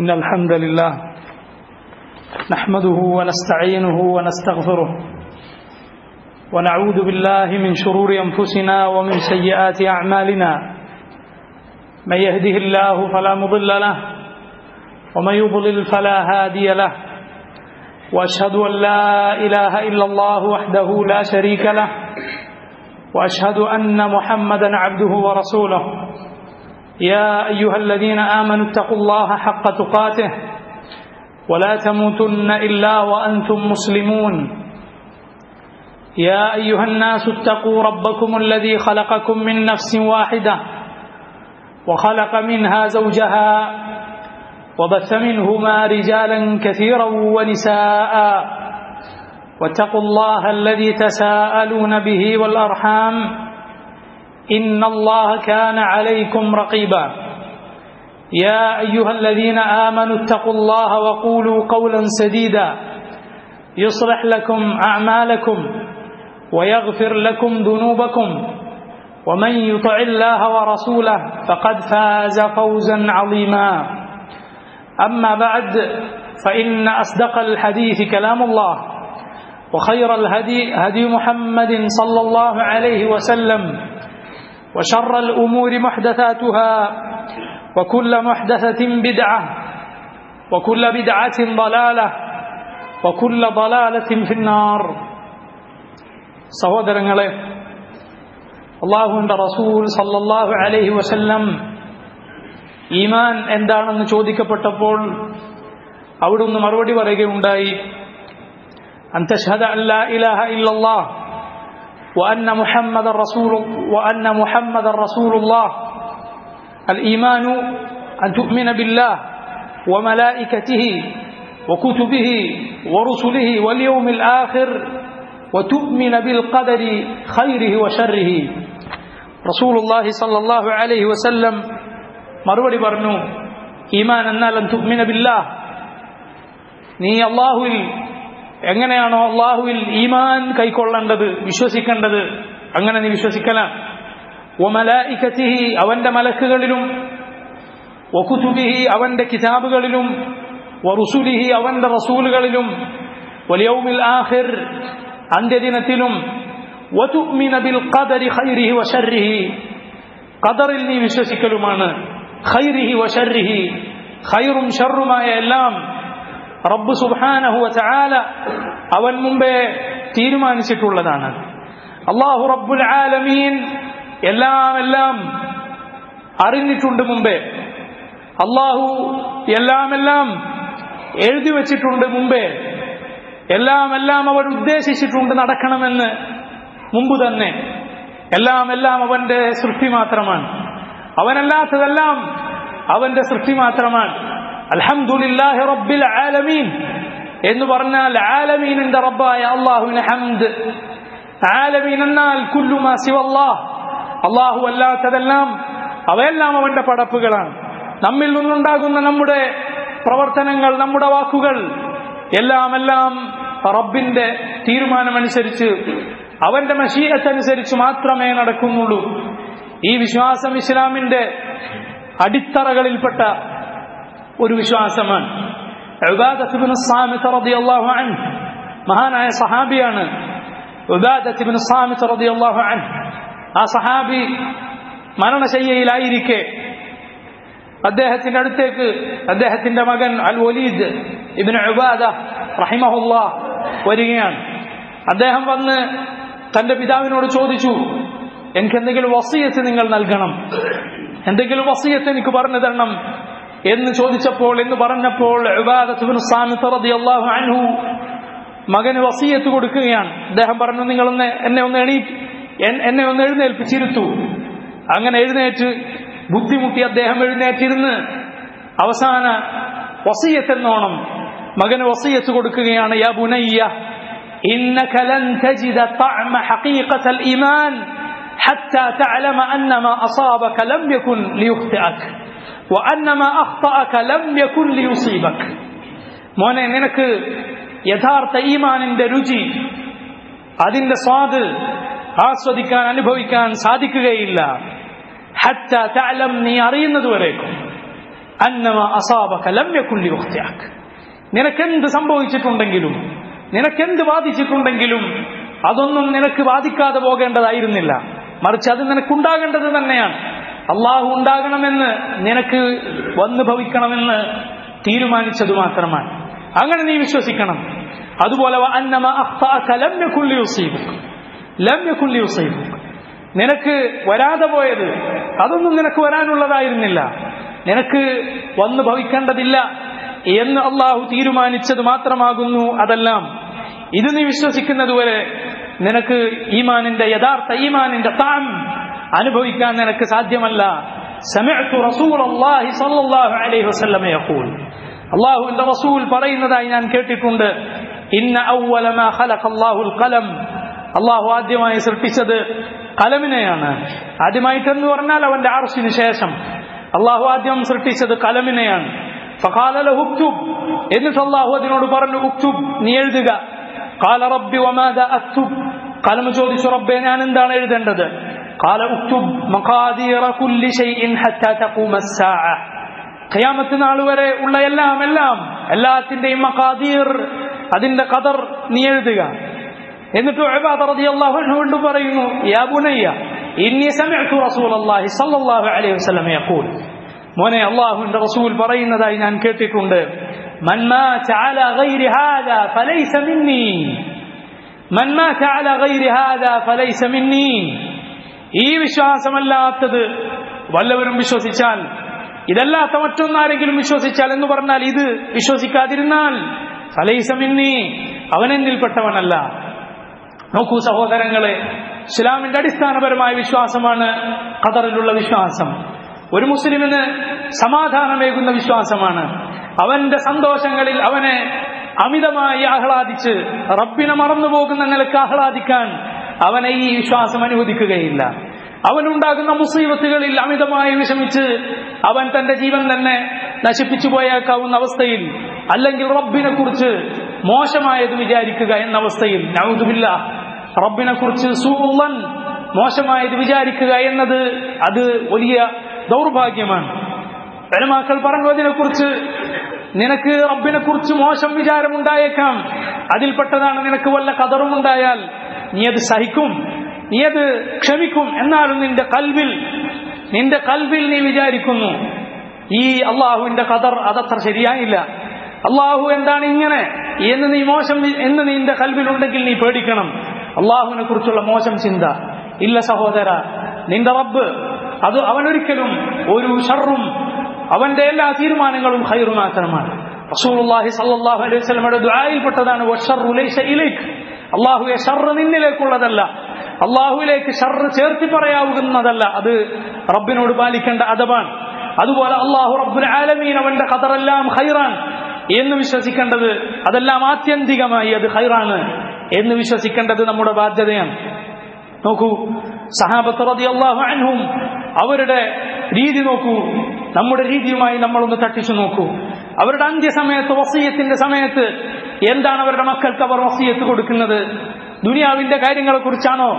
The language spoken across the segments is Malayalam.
إن الحمد لله نحمده ونستعينه ونستغفره ونعوذ بالله من شرور أنفسنا ومن سيئات أعمالنا من يهده الله فلا مضل له ومن يضلل فلا هادي له وأشهد أن لا إله إلا الله وحده لا شريك له وأشهد أن محمدا عبده ورسوله يا أيها الذين آمنوا اتقوا الله حق تقاته ولا تموتن إلا وأنتم مسلمون يا أيها الناس اتقوا ربكم الذي خلقكم من نفس واحدة وخلق منها زوجها وبث منهما رجالا كثيرا ونساء واتقوا الله الذي تساءلون به والأرحام إن الله كان عليكم رقيبا يا أيها الذين آمنوا اتقوا الله وقولوا قولا سديدا يصلح لكم أعمالكم ويغفر لكم ذنوبكم ومن يطع الله ورسوله فقد فاز فوزا عظيما أما بعد فإن أصدق الحديث كلام الله وخير الهدي هدي محمد صلى الله عليه وسلم وشر الأمور محدثاتها وكل محدثة بدعة وكل بدعة ضلالة وكل ضلالة في النار സഹോദരങ്ങളെ അള്ളാഹുവിൻ്റെ റസൂൽ സല്ലല്ലാഹു അലൈഹി വസല്ലം ഈമാൻ എന്താണെന്ന് ചോദിക്കപ്പെട്ടപ്പോൾ അവിടുന്ന് മറുപടി പറയുകയുണ്ടായി അന്തഷഹദ അല്ലാ ഇലാഹ ഇല്ലല്ലാഹ് وأن محمد رسول وأن محمد رسول الله الإيمان أن تؤمن بالله وملائكته وكتبه ورسله واليوم الآخر وتؤمن بالقدر خيره وشره رسول الله صلى الله عليه وسلم മറുപടി പറഞ്ഞു ഈമാൻ എന്നാൽ തുഗ്മിന ബില്ലാഹ് നീ അള്ളാഹുവിൽ എങ്ങനെയാണോ അള്ളാഹുവിൽ ഈമാൻ കൈക്കൊള്ളേണ്ടത് വിശ്വസിക്കേണ്ടത് അങ്ങനെ നീ വിശ്വസിക്കല ഒമലായിക്കത്തിഹി അവന്റെ മലക്കുകളിലും ഒക്കുതുബിഹി അവന്റെ കിതാബുകളിലും വറുസുലിഹി അവന്റെ റസൂലുകളിലും വലിയൗമിൽ ആഹിർ അന്ത്യദിനത്തിലും ബിൽ ഖദരി ഖൈരിഹി വശർരിഹി ഖദറിൽ നീ വിശ്വസിക്കലുമാണ് ഖൈരിഹി വശർരിഹി ഖൈറും ഷറുമായ എല്ലാം റബ്ബ് സുബാനഹു ചാല അവൻ മുമ്പേ തീരുമാനിച്ചിട്ടുള്ളതാണ് അള്ളാഹു റബ്ബുൽ ആലമീൻ എല്ലാം എല്ലാം അറിഞ്ഞിട്ടുണ്ട് മുമ്പേ അള്ളാഹു എല്ലാം എല്ലാം എഴുതി വച്ചിട്ടുണ്ട് മുമ്പേ എല്ലാം എല്ലാം അവൻ ഉദ്ദേശിച്ചിട്ടുണ്ട് നടക്കണമെന്ന് മുമ്പ് തന്നെ എല്ലാം എല്ലാം അവന്റെ സൃഷ്ടി മാത്രമാണ് അവനല്ലാത്തതെല്ലാം അവന്റെ സൃഷ്ടി മാത്രമാണ് അൽഹംദുലില്ലാഹി റബ്ബിൽ ആലമീൻ എന്ന് പറഞ്ഞാൽ ആലമീനിന്റെ റബ്ബായ അള്ളാഹുവിന് ഹംദ് ആലമീൻ എന്നാൽ കുല്ലുമാ സിവല്ലാഹ് അള്ളാഹു അല്ലാത്തതെല്ലാം അവയെല്ലാം അവന്റെ പടപ്പുകളാണ് നമ്മിൽ നിന്നുണ്ടാകുന്ന നമ്മുടെ പ്രവർത്തനങ്ങൾ നമ്മുടെ വാക്കുകൾ എല്ലാം എല്ലാം റബ്ബിന്റെ തീരുമാനമനുസരിച്ച് അവന്റെ മഷീയത്തനുസരിച്ച് മാത്രമേ നടക്കുന്നുള്ളൂ ഈ വിശ്വാസം ഇസ്ലാമിന്റെ അടിത്തറകളിൽപ്പെട്ട ഒരു വിശ്വാസമാണ് മഹാനായ സഹാബിയാണ് ആ സഹാബി മരണശയ്യയിലായിരിക്കെ അദ്ദേഹത്തിന്റെ അടുത്തേക്ക് അദ്ദേഹത്തിന്റെ മകൻ അൽ വലീദ് ഇബിൻ ഉബാദ റഹിമഹുല്ല വരികയാണ് അദ്ദേഹം വന്ന് തന്റെ പിതാവിനോട് ചോദിച്ചു എനിക്ക് എന്തെങ്കിലും വസീയത്ത് നിങ്ങൾ നൽകണം എന്തെങ്കിലും വസീയത്ത് എനിക്ക് പറഞ്ഞു തരണം എന്ന് ചോദിച്ചപ്പോൾ എന്ന് പറഞ്ഞപ്പോൾ അൻഹു മകന് വസീയത്ത് കൊടുക്കുകയാണ് അദ്ദേഹം പറഞ്ഞു നിങ്ങളൊന്ന് എന്നെ ഒന്ന് എണീ എന്നെ ഒന്ന് എഴുന്നേൽപ്പിച്ചിരുത്തു അങ്ങനെ എഴുന്നേറ്റ് ബുദ്ധിമുട്ടി അദ്ദേഹം എഴുന്നേറ്റിരുന്ന് അവസാന വസീയത്ത് എന്നോണം മകന് വസീയത്ത് കൊടുക്കുകയാണ് യാ ബുനയ്യ إنك لن تجد طعم حقيقة الإيمان حتى تعلم أن ما أصابك لم يكن ليخطئك وأن ما أخطأك لم يكن ليصيبك മോനെ നിനക്ക് യഥാർത്ഥ ഈമാനിന്റെ രുചി അതിന്റെ സ്വാദ് ആസ്വദിക്കാൻ അനുഭവിക്കാൻ സാധിക്കുകയില്ല ഹത്ത തഅലം നീ അറിയുന്നത് വരേക്കും അന്നമ അസാബക ലം യകുൻ ലിയുഖ്തിഅക് നിനക്കെന്ത് സംഭവിച്ചിട്ടുണ്ടെങ്കിലും നിനക്കെന്ത് ബാധിച്ചിട്ടുണ്ടെങ്കിലും അതൊന്നും നിനക്ക് ബാധിക്കാതെ പോകേണ്ടതായിരുന്നില്ല മറിച്ച് അത് നിനക്കുണ്ടാകേണ്ടത് തന്നെയാണ് അള്ളാഹു ഉണ്ടാകണമെന്ന് നിനക്ക് വന്നു ഭവിക്കണമെന്ന് തീരുമാനിച്ചത് മാത്രമാണ് അങ്ങനെ നീ വിശ്വസിക്കണം അതുപോലെ വ അന്നമ അഖ്തഅക ലം യകുൻ ലിയുസീബുക ലം യകുൻ ലിയുസീബുക നിനക്ക് വരാതെ പോയത് അതൊന്നും നിനക്ക് വരാനുള്ളതായിരുന്നില്ല നിനക്ക് വന്നു ഭവിക്കേണ്ടതില്ല എന്ന് അള്ളാഹു തീരുമാനിച്ചത് മാത്രമാകുന്നു അതെല്ലാം ഇത് നീ വിശ്വസിക്കുന്നതുവരെ നിനക്ക് ഈമാനിന്റെ യഥാർത്ഥ ഈമാനിന്റെ താം അനുഭവിക്കാൻ നിനക്ക് സാധ്യമല്ല سمعت رسول الله صلى الله عليه وسلم يقول അള്ളാഹുവിന്റെ റസൂൽ പറയുന്നതായി ഞാൻ കേട്ടിട്ടുണ്ട് ഇന്ന ഔവല മാ ഖലഖ അല്ലാഹുൽ ഖലം അള്ളാഹു ആദ്യമായി സൃഷ്ടിച്ചത് കലമിനെയാണ് ആദ്യമായിട്ടെന്ന് പറഞ്ഞാൽ അവന്റെ ആർഷിന് ശേഷം അള്ളാഹു ആദ്യം സൃഷ്ടിച്ചത് കലമിനെയാണ് فقال له اكتب എന്നിട്ട് അള്ളാഹു അതിനോട് പറഞ്ഞു ഉക്തുബ് നീ എഴുതുക قال ربي وماذا اكتب കലം ചോദിച്ചു റബ്ബെ ഞാൻ എന്താണ് എഴുതേണ്ടത് قال اكتب مقادير كل شيء حتى تقوم الساعه ഖിയാമത്ത് നാൾ വരെ ഉള്ള എല്ലാം എല്ലാം എല്ലാത്തിന്റെയും മഖാദീർ അതിന്റെ ഖദർ നീ എഴുതുക എന്നിട്ട് ഉബാദ റളിയല്ലാഹു അൻഹു വീണ്ടും പറയുന്നു യാ ബുനയ്യ ഇന്നി സമിഅതു റസൂലല്ലാഹി സ്വല്ലല്ലാഹു അലൈഹി വസല്ലം യഖൂൽ മോനെ അള്ളാഹുവിന്റെ റസൂൽ പറയുന്നതായി ഞാൻ കേട്ടിട്ടുണ്ട് മൻ മാത അലാ ഗൈരി ഹാദാ ഫലൈസ മിന്നി മൻ മാത അലാ ഗൈരി ഹാദാ ഫലൈസ മിന്നി ഈ വിശ്വാസമല്ലാത്തത് വല്ലവരും വിശ്വസിച്ചാൽ ഇതല്ലാത്ത മറ്റൊന്നാരെങ്കിലും വിശ്വസിച്ചാൽ എന്ന് പറഞ്ഞാൽ ഇത് വിശ്വസിക്കാതിരുന്നാൽ ഫലൈസ മിന്നി അവൻ എന്നിൽപ്പെട്ടവനല്ല നോക്കൂ സഹോദരങ്ങളെ ഇസ്ലാമിന്റെ അടിസ്ഥാനപരമായ വിശ്വാസമാണ് ഖദറിലുള്ള വിശ്വാസം ഒരു മുസ്ലിമിന് സമാധാനമേകുന്ന വിശ്വാസമാണ് അവന്റെ സന്തോഷങ്ങളിൽ അവനെ അമിതമായി ആഹ്ലാദിച്ച് റബ്ബിനെ മറന്നുപോകുന്ന നിലക്ക് ആഹ്ലാദിക്കാൻ അവനെ ഈ വിശ്വാസം അനുവദിക്കുകയില്ല അവനുണ്ടാകുന്ന മുസീബത്തുകളിൽ അമിതമായി വിഷമിച്ച് അവൻ തന്റെ ജീവൻ തന്നെ നശിപ്പിച്ചു പോയേക്കാവുന്ന അവസ്ഥയിൽ അല്ലെങ്കിൽ റബ്ബിനെ കുറിച്ച് മോശമായത് വിചാരിക്കുക എന്ന അവസ്ഥയിൽ നൗദുബില്ല റബ്ബിനെ കുറിച്ച് സൂള്ളൻ മോശമായത് വിചാരിക്കുക എന്നത് അത് വലിയ ദൗർഭാഗ്യമാണ് പെരുമാക്കൾ പറഞ്ഞു അതിനെക്കുറിച്ച് നിനക്ക് റബ്ബിനെ കുറിച്ച് മോശം വിചാരമുണ്ടായേക്കാം അതിൽപ്പെട്ടതാണ് നിനക്ക് വല്ല കതറും ഉണ്ടായാൽ നീ അത് സഹിക്കും നീ അത് ക്ഷമിക്കും എന്നാലും നിന്റെ കൽവിൽ നിന്റെ കൽവിൽ നീ വിചാരിക്കുന്നു ഈ അള്ളാഹുവിന്റെ കതർ അതത്ര ശരിയായില്ല അള്ളാഹു എന്താണ് ഇങ്ങനെ എന്ന് നീ മോശം എന്ന് നിന്റെ കൽവിലുണ്ടെങ്കിൽ നീ പേടിക്കണം അള്ളാഹുവിനെ കുറിച്ചുള്ള മോശം ചിന്ത ഇല്ല സഹോദര നിന്റെ റബ്ബ് അത് അവനൊരിക്കലും ഒരു ഷർറും അവന്റെ എല്ലാ തീരുമാനങ്ങളും ഖൈറു മാത്രമാണ് റസൂലുള്ളാഹി സല്ലല്ലാഹു അലൈഹി വസല്ലമയുടെ ദുആയിൽപ്പെട്ടതാണ് വശർറു ലൈസ ഇലൈക് അള്ളാഹുവെ ഷർറ് നിന്നിലേക്കുള്ളതല്ല അള്ളാഹുവിലേക്ക് ഷർറ് ചേർത്തി പറയാവുന്നതല്ല അത് റബ്ബിനോട് പാലിക്കേണ്ട അദബാണ് അതുപോലെ അള്ളാഹു റബ്ബുൽ ആലമീൻ അവന്റെ ഖദറെല്ലാം ഖൈറാൻ എന്ന് വിശ്വസിക്കേണ്ടത് അതെല്ലാം ആത്യന്തികമായി അത് ഖൈറാണ് എന്ന് വിശ്വസിക്കേണ്ടത് നമ്മുടെ ബാധ്യതയാണ് നോക്കൂ സഹാബത്ത് റളിയല്ലാഹു അൻഹും അവരുടെ രീതി നോക്കൂ നമ്മുടെ രീതിയുമായി നമ്മളൊന്ന് തട്ടിച്ചു നോക്കൂ അവരുടെ അന്ത്യസമയത്ത് വസീയത്തിന്റെ സമയത്ത് എന്താണ് അവരുടെ മക്കൾക്ക് അവർ വസീയത്ത് കൊടുക്കുന്നത് ദുനിയാവിന്റെ കാര്യങ്ങളെ കുറിച്ചാണോ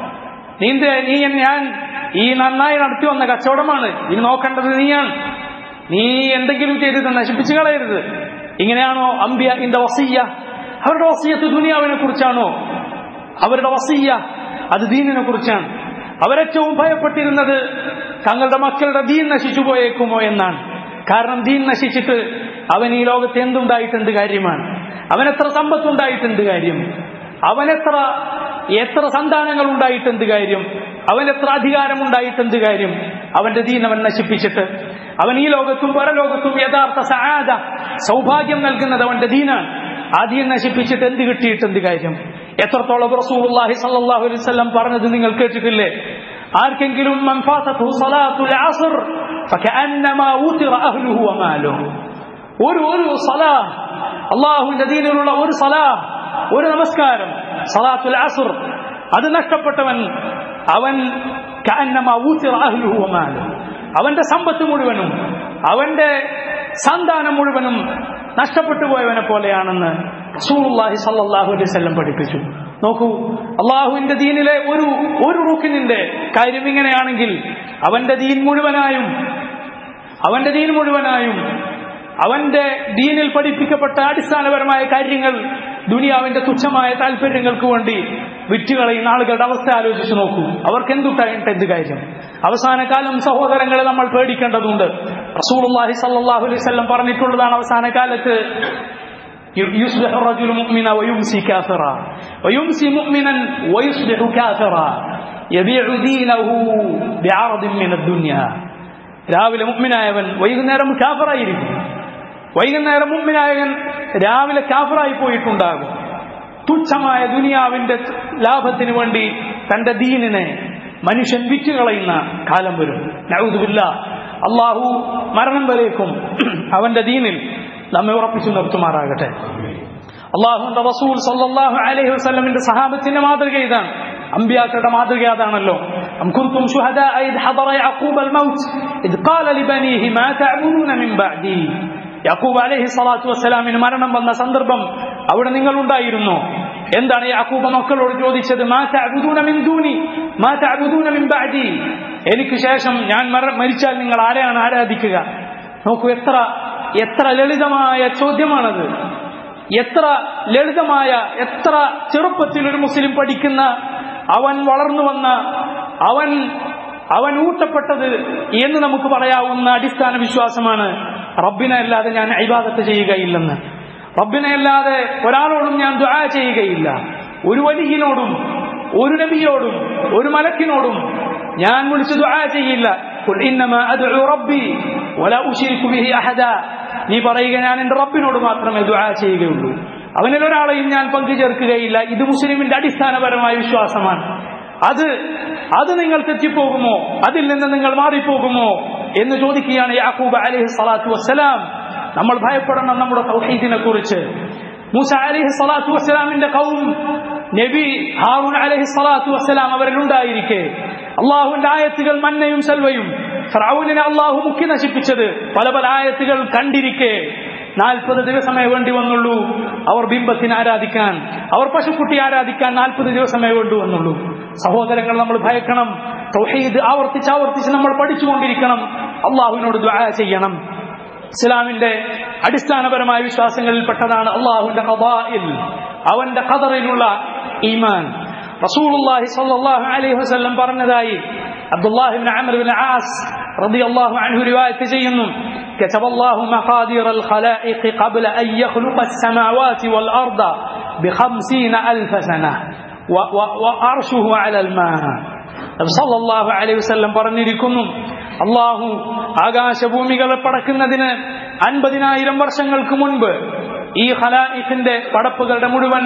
നീന്റെ നീ ഞാൻ ഈ നന്നായി നടത്തി വന്ന കച്ചവടമാണ് ഇനി നോക്കേണ്ടത് നീയാണ് നീ എന്തെങ്കിലും ചെയ്തത് നശിപ്പിച്ചു കളയരുത് ഇങ്ങനെയാണോ അമ്പിയ ഇന്റെ വസീയ അവരുടെ വസീയത്ത് ദുനിയാവിനെ കുറിച്ചാണോ അവരുടെ വസീയ അത് ദീനിനെ കുറിച്ചാണ് അവരേറ്റവും ഭയപ്പെട്ടിരുന്നത് തങ്ങളുടെ മക്കളുടെ ദീൻ നശിച്ചു പോയേക്കുമോ എന്നാണ് കാരണം ദീൻ നശിച്ചിട്ട് അവൻ ഈ ലോകത്ത് എന്തുണ്ടായിട്ടെന്ത് കാര്യമാണ് അവനെത്ര സമ്പത്തുണ്ടായിട്ടെന്ത് കാര്യം അവനെത്ര എത്ര സന്താനങ്ങൾ ഉണ്ടായിട്ടെന്ത് കാര്യം അവനെത്ര അധികാരം ഉണ്ടായിട്ടെന്ത് കാര്യം അവന്റെ ദീൻ അവൻ നശിപ്പിച്ചിട്ട് അവൻ ഈ ലോകത്തും പരലോകത്തും യഥാർത്ഥ സഹാദ സൗഭാഗ്യം നൽകുന്നത് അവന്റെ ദീനാണ് ആ ദീൻ നശിപ്പിച്ചിട്ട് എന്ത് കിട്ടിയിട്ട് എന്ത് കാര്യം എത്രത്തോളം റസൂലുള്ളാഹി സ്വല്ലല്ലാഹു അലൈഹി വസല്ലം പറഞ്ഞത് നിങ്ങൾ കേട്ടിട്ടില്ലേ ആർക്കെങ്കിലും മൻ ഫാതത്ഹു സ്വലാത്തുൽ അസ്ർ ഫകഅന്നമാ ഉതിറ അഹ്ലുഹു വമാലുഹു ഒരു ഒരു സലാ അള്ളാഹുവിന്റെ ദീനിലുള്ള ഒരു സലാ ഒരു നമസ്കാരം സലാത്തുൽ അസ്ർ അത് നഷ്ടപ്പെട്ടവൻ അവൻ കഅന്നമാ ഉതിറ അഹ്ലുഹു വമാലുഹു അവന്റെ സമ്പത്ത് മുഴുവനും അവന്റെ സന്താനം മുഴുവനും നഷ്ടപ്പെട്ടു പോയവനെ പോലെയാണെന്ന് റസൂലുള്ളാഹി സല്ലല്ലാഹു അലൈഹി വസല്ലം പഠിപ്പിച്ചു നോക്കൂ അള്ളാഹുവിന്റെ ദീനിലെ ഒരു ഒരു റുക്കിനിന്റെ കാര്യം ഇങ്ങനെയാണെങ്കിൽ അവന്റെ ദീൻ മുഴുവനായും അവന്റെ ദീൻ മുഴുവനായും അവന്റെ ദീനിൽ പഠിപ്പിക്കപ്പെട്ട അടിസ്ഥാനപരമായ കാര്യങ്ങൾ ദുനിയാവിന്റെ തുച്ഛമായ താല്പര്യങ്ങൾക്ക് വേണ്ടി വിറ്റുകളയുന്ന ആളുകളുടെ അവസ്ഥ ആലോചിച്ചു നോക്കൂ അവർക്ക് എന്തുണ്ടായിട്ട് എന്ത് കാര്യം അവസാന കാലം സഹോദരങ്ങളെ നമ്മൾ പേടിക്കേണ്ടതുണ്ട് റസൂലുള്ളാഹി സല്ലല്ലാഹു അലൈഹി വസല്ലം പറഞ്ഞിട്ടുള്ളതാണ് അവസാന കാലത്ത് يصبح الرجل مؤمنا ويمسي كافرا ويمسي مؤمنا ويصبح كافرا يبيع دينه بعرض من الدنيا രാവിലെ മുഅ്മിനായവൻ വൈകുന്നേരം കാഫറായിരിക്കും വൈകുന്നേരം മുഅ്മിനായവൻ രാവിലെ കാഫറായി പോയിട്ടുണ്ടാകും തുച്ഛമായ ദുനിയാവിന്റെ ലാഭത്തിന് വേണ്ടി തന്റെ ദീനിനെ മനുഷ്യൻ വിറ്റുകളയുന്ന കാലം വരും നൗദുബില്ല അള്ളാഹു മരണം വരേക്കും അവന്റെ ദീനിൽ നമ്മെ ഉറപ്പിച്ചു നിർത്തുമാറാകട്ടെ അള്ളാഹുന്റെ റസൂൽ സല്ലല്ലാഹു അലൈഹി വസല്ലമിന്റെ സഹാബത്തിന്റെ മാതൃക ഇതാണ് അമ്പിയാക്കളുടെ മാതൃക അതാണല്ലോ أم كنتم شهداء إذ حضر يعقوب الموت إذ قال لبنيه ما تعبدون من بعدي യാക്കൂബ് അലൈഹി സ്വലാത്തു വസ്സലാമിന് മരണം വന്ന സന്ദർഭം അവിടെ നിങ്ങൾ ഉണ്ടായിരുന്നോ എന്താണ് യാക്കൂബ് മക്കളോട് ചോദിച്ചത് മാ തഅബുദൂന മിൻ ദൂനി മാ തഅബുദൂന മിൻ ബഅദി എനിക്ക് ശേഷം ഞാൻ മര- മരിച്ചാൽ നിങ്ങൾ ആരെയാണ് ആരാധിക്കുക നോക്കൂ എത്ര എത്ര ലളിതമായ ചോദ്യമാണത് എത്ര ലളിതമായ എത്ര ചെറുപ്പത്തിൽ ഒരു മുസ്ലിം പഠിക്കുന്ന അവൻ വളർന്നു വന്ന അവൻ അവൻ ഊട്ടപ്പെട്ടത് എന്ന് നമുക്ക് പറയാവുന്ന അടിസ്ഥാന വിശ്വാസമാണ് റബ്ബിനെ അല്ലാതെ ഞാൻ ഇബാദത്ത് ചെയ്യുകയില്ലെന്ന് റബ്ബിനെ അല്ലാതെ ഒരാളോടും ഞാൻ ദുആ ചെയ്യുകയില്ല ഒരു വലിയനോടും ഒരു നബിയോടും ഒരു മലക്കിനോടും ഞാൻ വിളിച്ച് ദുആ ചെയ്യില്ല ഖുൽ ഇന്നമാ അദ്ഉ റബ്ബി വലാ ഉശ്രികു ബിഹി അഹദാ നീ പറയുക ഞാൻ എന്റെ റബ്ബിനോട് മാത്രമേ ദുആ ചെയ്യുകയുള്ളൂ അവനിൽ ഒരാളെയും ഞാൻ പങ്കുചേർക്കുകയില്ല ഇത് മുസ്ലിമിന്റെ അടിസ്ഥാനപരമായ വിശ്വാസമാണ് അത് അത് നിങ്ങൾ തെറ്റിപ്പോകുമോ അതിൽ നിന്ന് നിങ്ങൾ മാറിപ്പോകുമോ എന്ന് ചോദിക്കുകയാണ് യാക്കൂബ് അലൈഹി സ്വലാത്തു വസ്സലാം നമ്മൾ ഭയപ്പെടണം നമ്മുടെ തൗഹീദിനെ കുറിച്ച് മൂസ അലൈഹി സ്വലാത്തു വസ്സലാമിന്റെ കൗം നബി ഹാറൂൻ അലൈഹി സ്വലാത്തു വസ്സലാം അവരിലുണ്ടായിരിക്കെ അള്ളാഹുവിന്റെ ആയത്തുകൾ മന്നയും സെൽവയും ഫറൌനിനെ അള്ളാഹു മുക്കി നശിപ്പിച്ചത് പല പല ആയത്തുകൾ കണ്ടിരിക്കെ നാൽപ്പത് ദിവസമേ വേണ്ടി വന്നുള്ളൂ അവർ ബിംബത്തിന് ആരാധിക്കാൻ അവർ പശുക്കുട്ടി ആരാധിക്കാൻ നാൽപ്പത് ദിവസമേ വേണ്ടി വന്നുള്ളൂ സഹോദരങ്ങൾ നമ്മൾ ഭയക്കണം തൗഹീദ് ആവർത്തിച്ച് ആവർത്തിച്ച് നമ്മൾ പഠിച്ചുകൊണ്ടിരിക്കണം അള്ളാഹുവിനോട് ദ്വാ ചെയ്യണം ഇസ്ലാമിന്റെ അടിസ്ഥാനപരമായ വിശ്വാസങ്ങളിൽപ്പെട്ടതാണ് അള്ളാഹുവിന്റെ ഖദാഇൽ അവന്റെ ഖദറിലുള്ള ഈമാൻ റസൂലുള്ളാഹി സ്വല്ലല്ലാഹു അലൈഹി വസല്ലം പറഞ്ഞതായി Abdullahi ibn Amr ibn Aas റളിയല്ലാഹു അൻഹു റിവായത്ത് ചെയ്യുന്നു كتب الله مقادير الخلائق قبل أن يخلق السماوات والأرض بخمسين ألف سنة و- و- وعرشه على الماء നബി സല്ലല്ലാഹു അലൈഹി വസല്ലം പറഞ്ഞിരിക്കുന്നു അള്ളാഹു ആകാശഭൂമികളെ പടക്കുന്നതിന് അൻപതിനായിരം വർഷങ്ങൾക്ക് മുൻപ് ഈ ഖലായിഖിന്റെ പടപ്പുകളുടെ മുഴുവൻ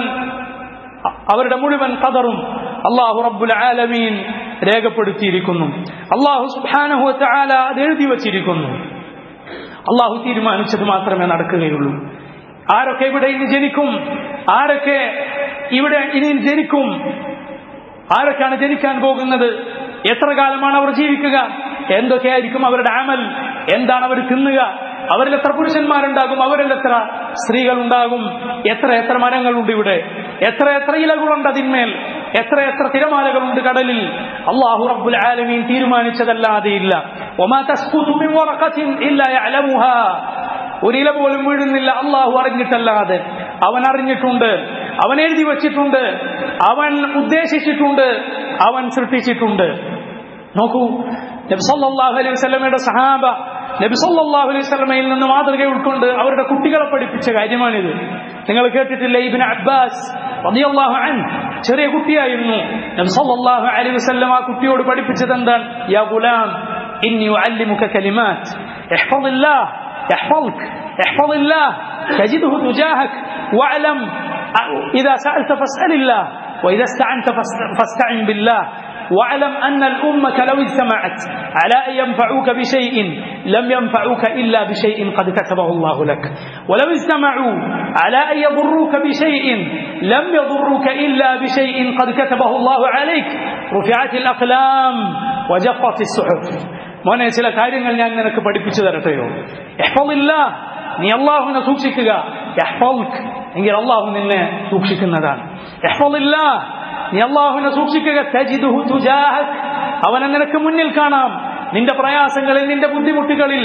അ- അവരുടെ മുഴുവൻ കതറും അള്ളാഹു റബ്ബുൽ ആലമീൻ രേഖപ്പെടുത്തിയിരിക്കുന്നു അള്ളാഹു സുബ്ഹാനഹു വതആല അത് എഴുതി വച്ചിരിക്കുന്നു അള്ളാഹു തീരുമാനിച്ചത് മാത്രമേ നടക്കുകയുള്ളൂ ആരൊക്കെ ഇവിടെ ഇനി ജനിക്കും ആരൊക്കെ ഇവിടെ ഇനി ജനിക്കും ആരൊക്കെയാണ് ജനിക്കാൻ പോകുന്നത് എത്ര കാലമാണ് അവർ ജീവിക്കുക എന്തൊക്കെയായിരിക്കും അവരുടെ അമൽ എന്താണ് അവർ തിന്നുക അവരിൽ എത്ര പുരുഷന്മാരുണ്ടാകും അവരിൽ എത്ര സ്ത്രീകൾ ഉണ്ടാകും എത്ര എത്ര മരങ്ങളുണ്ട് ഇവിടെ എത്ര എത്ര ഇലകളുണ്ട് അതിന്മേൽ എത്ര എത്ര തിരമാലകളുണ്ട് കടലിൽ അള്ളാഹു റബ്ബുൽ ആലമീൻ തീരുമാനിച്ചതല്ലാതെ ഇല്ല ഒമാ തസ്കുതു മിൻ വറഖത്തിൻ ഇല്ലാ യഅലമുഹാ ഒരു ഇല പോലും വീഴുന്നില്ല അള്ളാഹു അറിഞ്ഞിട്ടല്ലാതെ അവൻ അറിഞ്ഞിട്ടുണ്ട് അവൻ എഴുതി വച്ചിട്ടുണ്ട് അവൻ ഉദ്ദേശിച്ചിട്ടുണ്ട് അവൻ സൃഷ്ടിച്ചിട്ടുണ്ട് നോക്കൂ നബി സല്ലല്ലാഹു അലൈഹി വസല്ലമയുടെ സഹാബ നബി സല്ലല്ലാഹു അലൈഹി വസല്ലമയിൽ നിന്ന് മാതൃക ഉൾക്കൊണ്ട് അവരുടെ കുട്ടികളെ പഠിപ്പിച്ച കാര്യമാണിത് നിങ്ങൾ കേട്ടിട്ടില്ല ഇബ്നു അബ്ബാസ് റളിയല്ലാഹു അൻഹു ചെറിയ കുട്ടിയായിരുന്നു നബി സല്ലല്ലാഹു അലൈഹി വസല്ലം ആ കുട്ടിയോട് പഠിപ്പിച്ചത് എന്താണ് യാ ഗുലാം ഇന്നി ഉഅല്ലിമുക കലിമാത്ത് ഇഹ്ഫദില്ലാഹ് يحفظك احفظ الله تجده تجاهك واعلم إذا سألت فاسأل الله وإذا استعنت فاست- فاستعن بالله واعلم أن الأمة لو اجتمعت على أن ينفعوك بشيء لم ينفعوك إلا بشيء قد كتبه الله لك ولو اجتمعوا على أن يضروك بشيء لم يضروك إلا بشيء قد كتبه الله عليك رفعت الأقلام وجفت الصحف മോനെ ചില കാര്യങ്ങൾ ഞാൻ നിനക്ക് പഠിപ്പിച്ചു തരട്ടെയോ യഹ്ഫദില്ല നീ അള്ളാഹുവിനെ സൂക്ഷിക്കുക യഹ്ഫദുക് എങ്കിൽ അള്ളാഹു നിന്നെ സൂക്ഷിക്കുന്നതാണ് യഹ്ഫദില്ല നീ അള്ളാഹുവിനെ സൂക്ഷിക്കുക തജിദുഹു തുജാഹക് അവനെ നിനക്ക് മുന്നിൽ കാണാം നിന്റെ പ്രയാസങ്ങളിൽ നിന്റെ ബുദ്ധിമുട്ടുകളിൽ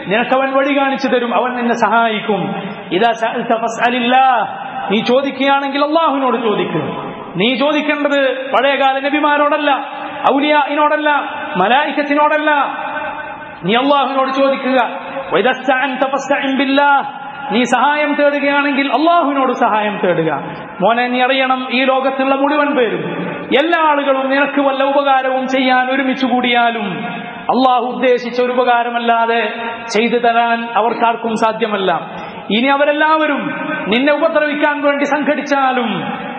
നിനക്കവൻ വഴി കാണിച്ചു തരും അവൻ നിന്നെ സഹായിക്കും ഇതാ സഅൽത ഫസ്അലില്ലാഹ് നീ ചോദിക്കുകയാണെങ്കിൽ അള്ളാഹുവിനോട് ചോദിക്കുക നീ ചോദിക്കേണ്ടത് പഴയകാല നബിമാരോടല്ല ഔലിയായിനോടല്ല മലായിക്കത്തിനോടല്ല നീ അള്ളാഹുവിനോട് ചോദിക്കുക വൈദസ്തഅൻത ഫസ്തഇൻ ബില്ലാഹ് നീ സഹായം തേടുകയാണെങ്കിൽ അള്ളാഹുവിനോട് സഹായം തേടുക മോനെ നീ അറിയണം ഈ ലോകത്തുള്ള മുഴുവൻ പേരും എല്ലാ ആളുകളും നിനക്ക് വല്ല ഉപകാരവും ചെയ്യാൻ ഒരുമിച്ച് കൂടിയാലും അള്ളാഹു ഉദ്ദേശിച്ച ഒരു ഉപകാരമല്ലാതെ ചെയ്തു തരാൻ അവർക്കാർക്കും സാധ്യമല്ല ഇനി അവരെല്ലാവരും നിന്നെ ഉപദ്രവിക്കാൻ വേണ്ടി സംഘടിച്ചാലും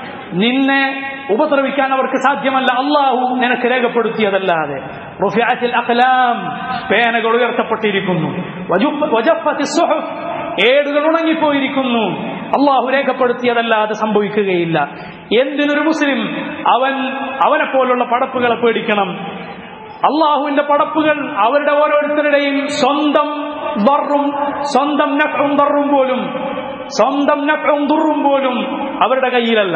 നിന്നെ ഉപദ്രവിക്കാൻ അവർക്ക് സാധ്യമല്ല അള്ളാഹു നിനക്ക് രേഖപ്പെടുത്തിയതല്ലാതെ റുഫിഅത്തിൽ അഖ്ലാം പേനകൾ ഉയർത്തപ്പെട്ടിരിക്കുന്നു വജുഫ്- വജഫത്തി സുഹുഫ് ഏടുകൾ ഉണങ്ങിപ്പോയിരിക്കുന്നു അള്ളാഹു രേഖപ്പെടുത്തിയതല്ലാതെ സംഭവിക്കുകയില്ല എന്തിനൊരു മുസ്ലിം അവൻ അവനെ പോലുള്ള പടപ്പുകളെ പേടിക്കണം അള്ളാഹുവിന്റെ പടപ്പുകൾ അവരുടെ ഓരോരുത്തരുടെയും സ്വന്തം ദർറും സ്വന്തം നഫ്ഉം ദർറും പോലും സ്വന്തം നഫ്ഉം ദുറും പോലും അവരുടെ കയ്യിലല്ല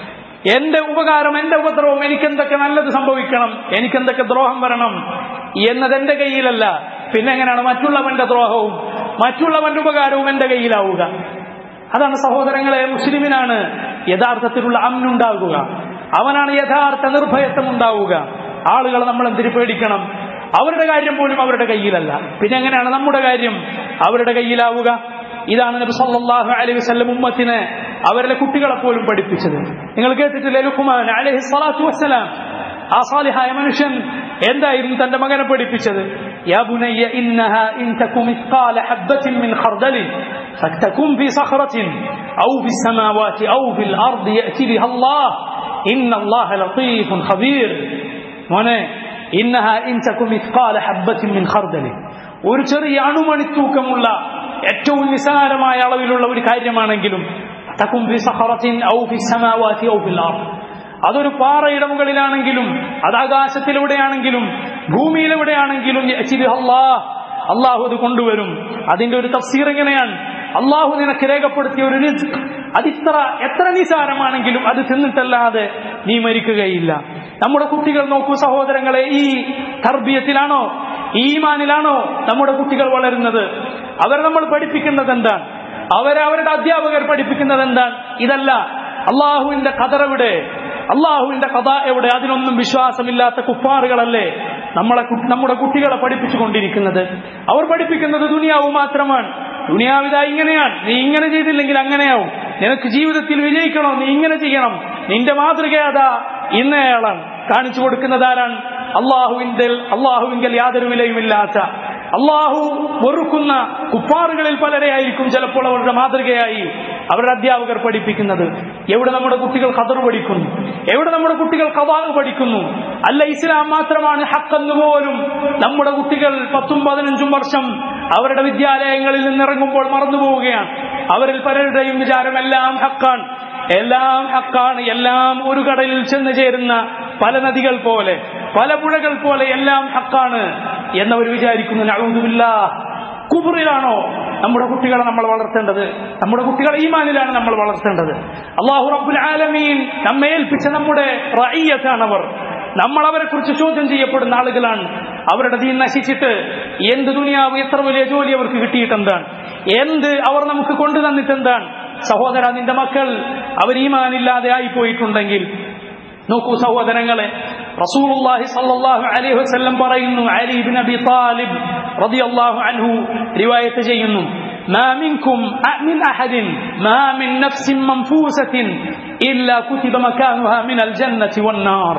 എന്റെ ഉപകാരം എന്റെ ഉപദ്രവം എനിക്കെന്തൊക്കെ നല്ലത് സംഭവിക്കണം എനിക്കെന്തൊക്കെ ദ്രോഹം വരണം എന്നത് എന്റെ കയ്യിലല്ല പിന്നെ എങ്ങനെയാണ് മറ്റുള്ളവന്റെ ദ്രോഹവും മറ്റുള്ളവന്റെ ഉപകാരവും എന്റെ കയ്യിലാവുക അതാണ് സഹോദരങ്ങളെ മുസ്ലിമിനാണ് യഥാർത്ഥത്തിലുള്ള അമ്നുണ്ടാകുക അവനാണ് യഥാർത്ഥ നിർഭയത്വം ഉണ്ടാവുക ആളുകളെ നമ്മൾ എന്തിനു പേടിക്കണം അവരുടെ കാര്യം പോലും അവരുടെ കയ്യിലല്ല പിന്നെ എങ്ങനെയാണ് നമ്മുടെ കാര്യം അവരുടെ കയ്യിലാവുക ഇതാണ് നബി സല്ലല്ലാഹു അലൈഹി വസല്ലം ഉമ്മത്തിനെ അവരുടെ കുട്ടികളെ പോലും പഠിപ്പിച്ചത് നിങ്ങൾ കേട്ടിട്ടില്ലേ ലുഖ്മാൻ അലൈഹി സ്വലാത്തു വസ്സലാം ആ സാലിഹായ മനുഷ്യൻ എന്തായിരുന്നു തന്റെ മകനെ പഠിപ്പിച്ചത് യാ ബുനയ്യ ഇന്നഹ ഇൻ തകു മിസ്ഖാല ഹബ്ബത്തിൻ മിൻ ഖർദലിൻ ഫതകും ഫി സഖറത്തിൻ ഔ ഫി السماوات ഔ ഫി الارض യഅതി ബിഹ അല്ലാഹ് ഇന്ന അല്ലാഹ ലതീഫുൻ ഖബീർ മോനെ ഇന്നഹ ഇൻ തകു മിസ്ഖാല ഹബ്ബത്തിൻ മിൻ ഖർദലിൻ ഒരു ചെറിയ അണുമണി തൂക്കമുള്ള ഏറ്റവും നിസാരമായ അളവിലുള്ള ഒരു കാര്യമാണെങ്കിലും തകും ഫി സഖറത്തിൻ ഔ ഫി السماوات ഔ ഫി الارض അതൊരു പാറയുടെ മുകളിലാണെങ്കിലും അത് ആകാശത്തിലെവിടെയാണെങ്കിലും ഭൂമിയിലെവിടെയാണെങ്കിലും യഅ്തി ബിഹ അല്ലാഹ് അള്ളാഹു അത് കൊണ്ടുവരും അതിന്റെ ഒരു തഫ്സീർ എങ്ങനെയാണ് അള്ളാഹു നിനക്ക് രേഖപ്പെടുത്തിയ ഒരു റിസ്ക് അതിത്ര എത്ര നിസാരമാണെങ്കിലും അത് തിന്നിട്ടല്ലാതെ നീ മരിക്കുകയില്ല നമ്മുടെ കുട്ടികൾ നോക്കൂ സഹോദരങ്ങളെ ഈ തർബീയത്തിലാണോ ഈ ഈമാനിലാണോ നമ്മുടെ കുട്ടികൾ വളരുന്നത് അവർ നമ്മൾ പഠിപ്പിക്കുന്നത് എന്താണ് അവരെ അവരുടെ അധ്യാപകർ പഠിപ്പിക്കുന്നത് എന്താണ് ഇതല്ല അള്ളാഹുവിന്റെ കതറെവിടെ അള്ളാഹുവിന്റെ കഥ എവിടെ അതിനൊന്നും വിശ്വാസമില്ലാത്ത കുപ്പാറുകളല്ലേ നമ്മളെ കു- നമ്മുടെ കുട്ടികളെ പഠിപ്പിച്ചുകൊണ്ടിരിക്കുന്നത് അവർ പഠിപ്പിക്കുന്നത് ദുനിയാവ് മാത്രമാണ് ദുനിയാവിത ഇങ്ങനെയാണ് നീ ഇങ്ങനെ ചെയ്തില്ലെങ്കിൽ അങ്ങനെയാവും നിനക്ക് ജീവിതത്തിൽ വിജയിക്കണോ നീ ഇങ്ങനെ ചെയ്യണം നിന്റെ മാതൃക അതാ ഇന്നയാളാണ് കാണിച്ചു കൊടുക്കുന്നത് ആരാണ് അള്ളാഹുവിന്റെ അള്ളാഹുവിങ്കൽ യാതൊരു വിലയുമില്ലാത്ത അള്ളാഹു വെറുക്കുന്ന കുപ്പാറുകളിൽ പലരെ ആയിരിക്കും ചിലപ്പോൾ അവരുടെ മാതൃകയായി അവരുടെ അധ്യാപകർ പഠിപ്പിക്കുന്നത് എവിടെ നമ്മുടെ കുട്ടികൾ ഖദർ പഠിക്കുന്നു എവിടെ നമ്മുടെ കുട്ടികൾ കവാഹ് പഠിക്കുന്നു അല്ല ഇസ്ലാം മാത്രമാണ് ഹക്കെന്ന് പോലും നമ്മുടെ കുട്ടികൾ പത്തും പതിനഞ്ചും വർഷം അവരുടെ വിദ്യാലയങ്ങളിൽ നിന്ന് ഇറങ്ങുമ്പോൾ മറന്നു പോവുകയാണ് അവരിൽ പലരുടെയും വിചാരം എല്ലാം ഹക്കാണ് എല്ലാം ഹക്കാണ് എല്ലാം ഒരു കടലിൽ ചെന്ന് ചേരുന്ന പല നദികൾ പോലെ പല പുഴകൾ പോലെ എല്ലാം ഹക്കാണ് എന്നവർ വിചാരിക്കുന്നു നഴുതുമില്ല കുബറിലാണോ നമ്മുടെ കുട്ടികളെ നമ്മൾ വളർത്തേണ്ടത് നമ്മുടെ കുട്ടികളെ ഈമാനിലാണ് നമ്മൾ വളർത്തേണ്ടത് അള്ളാഹു റബ്ബുൽ ആലമീൻ നമ്മെ ഏൽപ്പിച്ച നമ്മുടെ റഈയത്താണവർ നമ്മൾ അവരെ കുറിച്ച് ചോദ്യം ചെയ്യപ്പെടുന്ന ആളുകളാണ് അവരുടെ ദീൻ നശിച്ചിട്ട് എന്ത് ദുനിയാവ് എത്ര വലിയ ജോലി അവർക്ക് കിട്ടിയിട്ടെന്താണ് എന്ത് അവർ നമുക്ക് കൊണ്ടു തന്നിട്ടെന്താണ് സഹോദര നിന്റെ മക്കൾ അവർ ഈമാനില്ലാതെ ആയിപ്പോയിട്ടുണ്ടെങ്കിൽ നോക്കൂ സഹോദരങ്ങളെ റസൂലുള്ളാഹി സ്വല്ലല്ലാഹു അലൈഹി വസല്ലം പറയുന്നു അലി ഇബ്നു അബി താലിബ് റളിയല്ലാഹു അൻഹു റിവായത്ത് ചെയ്യുന്നു ما منكم من أحد ما من نفس منفوسة إلا كتب مكانها من الجنة والنار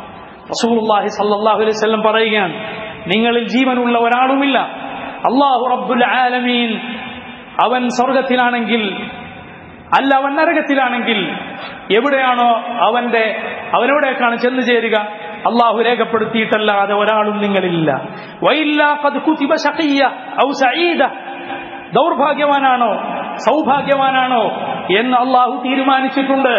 رسول الله صلى الله عليه وسلم പറയുകയാണ് നിങ്ങളിൽ ജീവനുള്ള ഒരാളുമില്ല അള്ളാഹു റബ്ബുൽ ആലമീൻ അവൻ സ്വർഗത്തിലാണെങ്കിൽ അല്ല അവൻ നരകത്തിലാണെങ്കിൽ എവിടെയാണോ അവന്റെ അവനെവിടേക്കാണ് ചെന്നു ചേരുക അള്ളാഹു രേഖപ്പെടുത്തിയിട്ടല്ലാതെ ഒരാളും നിങ്ങളില്ല വൈല്ല ഖദ് കുതിബ ശഖിയ്യ ഔ സഈദ ദൗർഭാഗ്യവാനാണോ സൗഭാഗ്യവാനാണോ എന്ന് അള്ളാഹു തീരുമാനിച്ചിട്ടുണ്ട്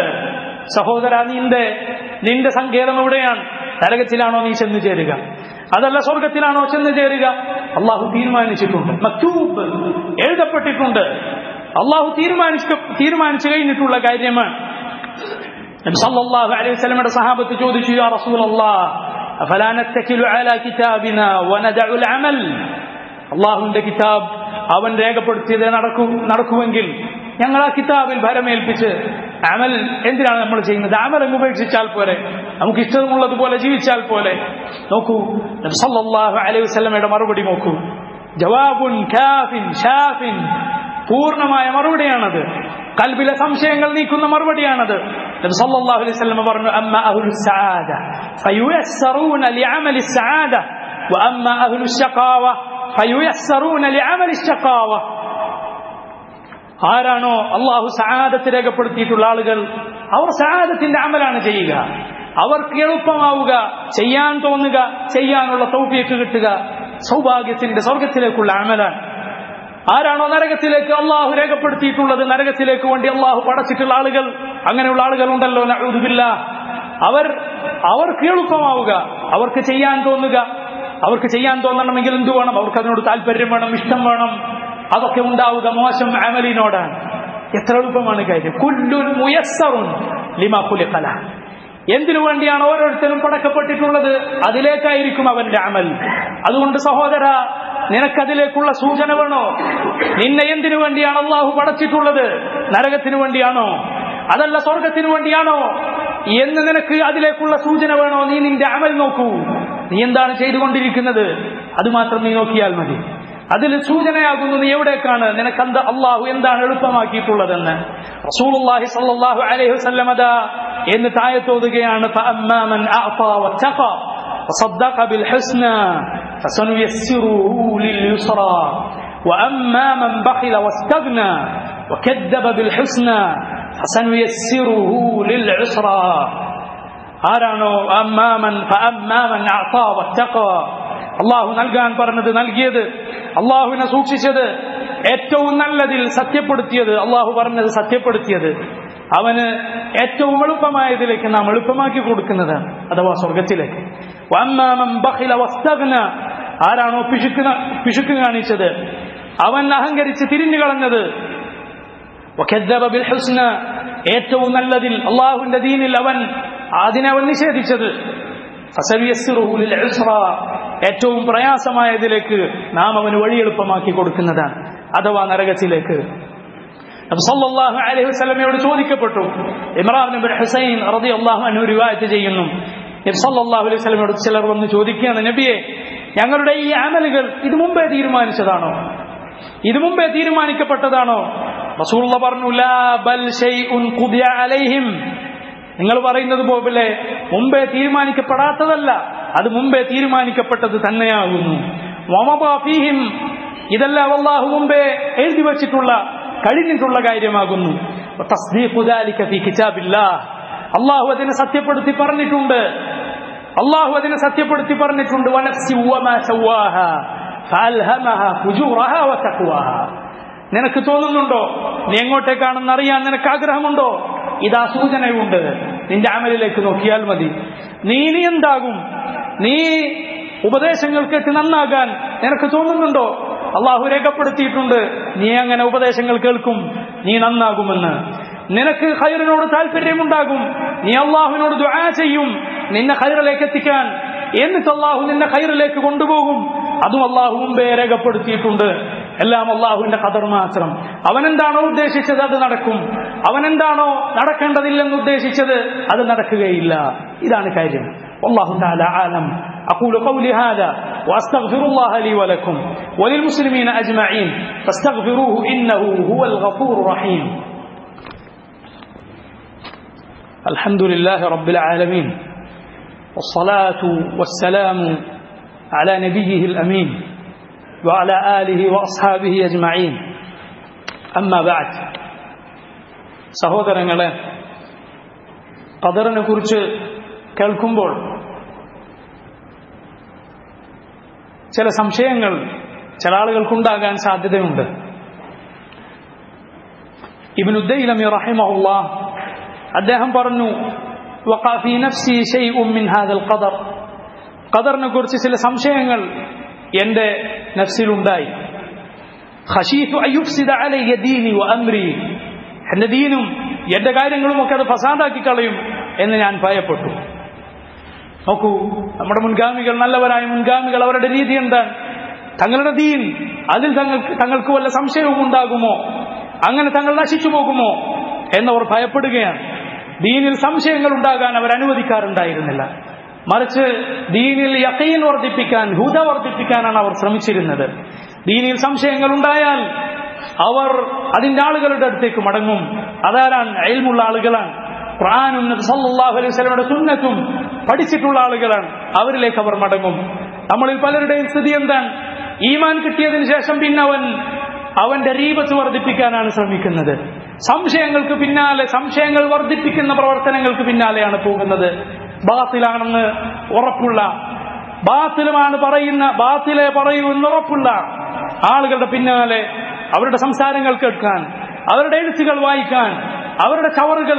സഹോദര നിന്റെ നിന്റെ സങ്കേതം എവിടെയാണ് നരകത്തിലാണോ നീ ചെന്നു ചേരുക അതല്ല സ്വർഗത്തിലാണോ ചെന്നു ചേരുക അള്ളാഹു തീരുമാനിച്ചിട്ടുണ്ട് മക്തൂബ് എഴുതപ്പെട്ടിട്ടുണ്ട് അള്ളാഹു തീരുമാനിച്ചു തീരുമാനിച്ചു കഴിഞ്ഞിട്ടുള്ള കാര്യമാണ് നബി സല്ലല്ലാഹു അലൈഹി വസല്ലമയുടെ സഹാബത്ത് ചോദിച്ചു യാ റസൂലല്ലാഹ് അഫലാ നത്തകിലു അലാ കിതാബിനാ വനദഉ അൽ അമൽ അള്ളാഹുവിന്റെ കിതാബ് അവൻ രേഖപ്പെടുത്തിയത് നടക്കൂ നടക്കുമെങ്കിൽ ഞങ്ങൾ ആ കിതാബിൽ ഭരമേൽപ്പിച്ച് അമൽ എന്തിനാണ് നമ്മൾ ചെയ്യുന്നത് അമൽ അങ്ങ് ഉപേക്ഷിച്ചാൽ പോലെ നമുക്ക് ഇഷ്ടമുള്ളതുപോലെ ജീവിച്ചാൽ പോലെ നോക്കൂ നബി സല്ലല്ലാഹു അലൈഹി വസല്ലമയുടെ മറുപടി നോക്കൂ ജവാബുൻ കാഫിൻ ഷാഫിൻ പൂർണ്ണമായ മറുപടിയാണത് കൽബിലെ സംശയങ്ങൾ നീക്കുന്ന മറുപടിയാണത് നബി സല്ലല്ലാഹു അലൈഹി വസല്ലം പറഞ്ഞു അമ്മ അഹ്ലു സആദ ഫയുയസ്സറൂന ലിഅമലി സആദ വഅമ്മ അഹ്ലു ശഖാവ ഫയുയസ്സറൂന ലിഅമലി ശഖാവ ആരാണോ അള്ളാഹു സഹാദത്ത് രേഖപ്പെടുത്തിയിട്ടുള്ള ആളുകൾ അവർ സഹാദത്തിന്റെ അമലാണ് ചെയ്യുക അവർക്ക് എളുപ്പമാവുക ചെയ്യാൻ തോന്നുക ചെയ്യാനുള്ള തൗഫീക്ക് കിട്ടുക സൗഭാഗ്യത്തിന്റെ സ്വർഗത്തിലേക്കുള്ള അമലാണ് ആരാണോ നരകത്തിലേക്ക് അള്ളാഹു രേഖപ്പെടുത്തിയിട്ടുള്ളത് നരകത്തിലേക്ക് വേണ്ടി അള്ളാഹു പടച്ചിട്ടുള്ള ആളുകൾ അങ്ങനെയുള്ള ആളുകൾ ഉണ്ടല്ലോ നഊദുബില്ലാ അവർ അവർക്ക് എളുപ്പമാവുക അവർക്ക് ചെയ്യാൻ തോന്നുക അവർക്ക് ചെയ്യാൻ തോന്നണമെങ്കിൽ എന്തു വേണം അവർക്ക് അതിനോട് താല്പര്യം വേണം ഇഷ്ടം വേണം അതൊക്കെ ഉണ്ടാവുക മോശം അമലിനോടാണ് എത്ര എളുപ്പമാണ് കാര്യം കുല്ലുൻ മുയസ്സറുൻ ലിമാ കുലിഖല എന്തിനു വേണ്ടിയാണ് ഓരോരുത്തരും പടക്കപ്പെട്ടിട്ടുള്ളത് അതിലേക്കായിരിക്കും അവന്റെ അമൽ അതുകൊണ്ട് സഹോദര നിനക്കതിലേക്കുള്ള സൂചന വേണോ നിന്നെ എന്തിനു വേണ്ടിയാണ് അള്ളാഹു പടച്ചിട്ടുള്ളത് നരകത്തിനു വേണ്ടിയാണോ അതല്ല സ്വർഗത്തിനു വേണ്ടിയാണോ എന്ന് നിനക്ക് അതിലേക്കുള്ള സൂചന വേണോ നീ നിന്റെ അമൽ നോക്കൂ നീ എന്താണ് ചെയ്തുകൊണ്ടിരിക്കുന്നത് അത് മാത്രം നീ നോക്കിയാൽ മതി അതിൽ സൂചനയാകുന്നു നീ എവിടേക്കാണ് നിനക്ക് എന്ത് അള്ളാഹു എന്താണ് എളുപ്പമാക്കിയിട്ടുള്ളതെന്ന് റസൂലുള്ളാഹി സ്വല്ലല്ലാഹു അലൈഹി വസല്ലം അതാ എന്ന് താഴത്തോതുകയാണ് فأما من أعطى واتقى وصدق بالحسنى فسنيسره لليسرى وأما من بخل واستغنى وكذب بالحسنى فسنيسره للعسرى ആരാണോ അമ്മാമൻ ഫഅമ്മാമൻ അഅതാ വത്തഖ അള്ളാഹു നൽകാൻ പറഞ്ഞത് നൽകിയത് അള്ളാഹുവിനെ സൂക്ഷിച്ചത് ഏറ്റവും നല്ലതിൽ സത്യപ്പെടുത്തിയത് അള്ളാഹു പറഞ്ഞത് സത്യപ്പെടുത്തിയത് അവന് ഏറ്റവും എളുപ്പമായതിലേക്ക് നാം എളുപ്പമാക്കി കൊടുക്കുന്നതാണ് അഥവാ സ്വർഗത്തിലേക്ക് വമ്മാമൻ ബഖില വസ്തഗ്ന ആരാണോ പിശുക്ക് പിശുക്ക് കാണിച്ചത് അവൻ അഹങ്കരിച്ച് തിരിഞ്ഞു കളഞ്ഞത് വഖദ്ദബ ബിൽ ഹുസ്ന ഏറ്റവും നല്ലതിൽ അള്ളാഹുവിന്റെ ദീനിൽ അവൻ അതിനെ അവൻ നിഷേധിച്ചത് ഫസവിയസ്സിറുഹു ലിൽ ഉസ്റ ഏറ്റവും പ്രയാസമായതിലേക്ക് നാം അവന് വഴി എളുപ്പമാക്കി കൊടുക്കുന്നതാണ് അഥവാ നരകത്തിലേക്ക് സല്ലല്ലാഹു അലൈഹി വസല്ലമയോട് ചോദിക്കപ്പെട്ടു ഇമ്രാൻ ഇബ്നു ഹുസൈൻ റളിയല്ലാഹു അൻഹു റിവായത്ത് ചെയ്യുന്നു നബി സല്ലല്ലാഹു അലൈഹി വസല്ലമയോട് ചിലർ വന്ന് ചോദിക്കുകയാണ് നബിയെ ഞങ്ങളുടെ ഈ അമലുകൾ ഇത് മുമ്പേ തീരുമാനിച്ചതാണോ ഇത് മുമ്പേ തീരുമാനിക്കപ്പെട്ടതാണോ റസൂലുള്ള പറഞ്ഞു ലാ ബൽ ഷൈഉൻ ഖുദിയ അലൈഹിം നിങ്ങൾ പറയുന്നത് പോലെ മുമ്പേ തീരുമാനിക്കപ്പെടാത്തതല്ല അത് മുമ്പേ തീരുമാനിക്കപ്പെട്ടത് തന്നെയാകുന്നു വമബാഫീഹിം ഇതെല്ലാം അള്ളാഹു മുമ്പേ എഴുതി വച്ചിട്ടുള്ള കഴിഞ്ഞിട്ടുള്ള കാര്യമാകുന്നു അള്ളാഹു അതിനെ സത്യപ്പെടുത്തി പറഞ്ഞിട്ടുണ്ട് അള്ളാഹു അതിനെ സത്യപ്പെടുത്തി പറഞ്ഞിട്ടുണ്ട് നിനക്ക് തോന്നുന്നുണ്ടോ നീ എങ്ങോട്ടേക്കാണെന്ന് അറിയാൻ നിനക്ക് ആഗ്രഹമുണ്ടോ ഇതാ സൂചനയുണ്ട് നിന്റെ അമലിലേക്ക് നോക്കിയാൽ മതി നീ ഇനി എന്താകും നീ ഉപദേശങ്ങൾ കേട്ട് നന്നാകാൻ നിനക്ക് തോന്നുന്നുണ്ടോ അള്ളാഹു രേഖപ്പെടുത്തിയിട്ടുണ്ട് നീ അങ്ങനെ ഉപദേശങ്ങൾ കേൾക്കും നീ നന്നാകുമെന്ന് നിനക്ക് ഖൈറിനോട് താല്പര്യമുണ്ടാകും നീ അള്ളാഹുവിനോട് ദുആ ചെയ്യും നിന്നെ ഖൈറിലേക്ക് എത്തിക്കാൻ എന്നിട്ട് അള്ളാഹു നിന്നെ ഖൈറിലേക്ക് കൊണ്ടുപോകും അതും അള്ളാഹു മുമ്പേ രേഖപ്പെടുത്തിയിട്ടുണ്ട് എല്ലാം അള്ളാഹുവിന്റെ ഖദർ മാത്രം അവൻ എന്താണോ ഉദ്ദേശിച്ചത് അത് നടക്കും അവൻ എന്താണോ നടക്കേണ്ടതില്ലെന്ന് ഉദ്ദേശിച്ചത് അത് നടക്കുകയില്ല ഇതാണ് കാര്യം والله تعالى عالم أقول قولي هذا وأستغفر الله لي ولكم وللمسلمين أجمعين فاستغفروه إنه هو الغفور الرحيم الحمد لله رب العالمين والصلاة والسلام على نبيه الأمين وعلى آله وأصحابه أجمعين أما بعد സഹോദരങ്ങളെ ഖദറിനെ കുറിച്ച് കേൾക്കുമ്പോൾ ചില സംശയങ്ങൾ ചില ആളുകൾക്കുണ്ടാകാൻ സാധ്യതയുണ്ട് ഇബിൻ ഉദ്ദൈലമി റഹിമഹുള്ള അദ്ദേഹം പറഞ്ഞു വഖാഫി നഫ്സി ഷൈഉം മിൻ ഹാദൽ ഖദർ ഖദറിനെ കുറിച്ച് ചില സംശയങ്ങൾ എൻ്റെ നഫ്സിലുണ്ടായി ഖശീഫു അയ്യുഫ്സിദ അലയ്യ ദീനി വ അംരി എന്റെ ദീനും എന്റെ കാര്യങ്ങളും ഒക്കെ അത് ഫസാദാക്കി കളയും എന്ന് ഞാൻ ഭയപ്പെട്ടു നോക്കൂ നമ്മുടെ മുൻഗാമികൾ നല്ലവരായ മുൻഗാമികൾ അവരുടെ രീതി എന്താണ് തങ്ങളുടെ ദീൻ അതിൽ തങ്ങൾക്ക് തങ്ങൾക്ക് വല്ല സംശയവും ഉണ്ടാകുമോ അങ്ങനെ തങ്ങൾ നശിച്ചു പോകുമോ എന്നവർ ഭയപ്പെടുകയാണ് ദീനിൽ സംശയങ്ങൾ ഉണ്ടാകാൻ അവർ അനുവദിക്കാറുണ്ടായിരുന്നില്ല മറിച്ച് ദീനിൽ യക്കീൻ വർദ്ധിപ്പിക്കാൻ ഹുദ വർദ്ധിപ്പിക്കാനാണ് അവർ ശ്രമിച്ചിരുന്നത് ദീനിൽ സംശയങ്ങൾ ഉണ്ടായാൽ അവർ അതിന്റെ ആളുകളുടെ അടുത്തേക്ക് മടങ്ങും അതാരാണ് അയൽമുള്ള ആളുകളാണ് ഖുർആാനും നബി സല്ലല്ലാഹു അലൈഹി വസല്ലമയുടെ സുന്നത്തും പഠിച്ചിട്ടുള്ള ആളുകളാണ് അവരിലേക്ക് അവർ മടങ്ങും നമ്മളിൽ പലരുടെയും സ്ഥിതി എന്താണ് ഈമാൻ കിട്ടിയതിനു ശേഷം പിന്നെ അവൻ അവന്റെ റീബത്ത് വർദ്ധിപ്പിക്കാനാണ് ശ്രമിക്കുന്നത് സംശയങ്ങൾക്ക് പിന്നാലെ സംശയങ്ങൾ വർദ്ധിപ്പിക്കുന്ന പ്രവർത്തനങ്ങൾക്ക് പിന്നാലെയാണ് പോകുന്നത് ബാത്തിലാണെന്ന് ഉറപ്പുള്ള ബാത്തിലുമാണ് പറയുന്ന ബാത്തിലെ പറയൂ എന്ന് ഉറപ്പുള്ള ആളുകളുടെ പിന്നാലെ അവരുടെ സംസാരങ്ങൾ കേൾക്കാൻ അവരുടെ എഴുത്തുകൾ വായിക്കാൻ അവരുടെ ചവറുകൾ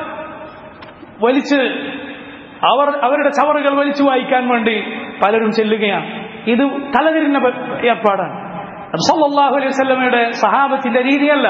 വലിച്ച് അവർ അവരുടെ ചവറുകൾ വലിച്ചു വായിക്കാൻ വേണ്ടി പലരും ചെല്ലുകയാണ് ഇത് തലതിരിഞ്ഞ ഏർപ്പാടാണ് സല്ലല്ലാഹു അലൈഹി വസല്ലമയുടെ സഹാബത്തിന്റെ രീതിയല്ല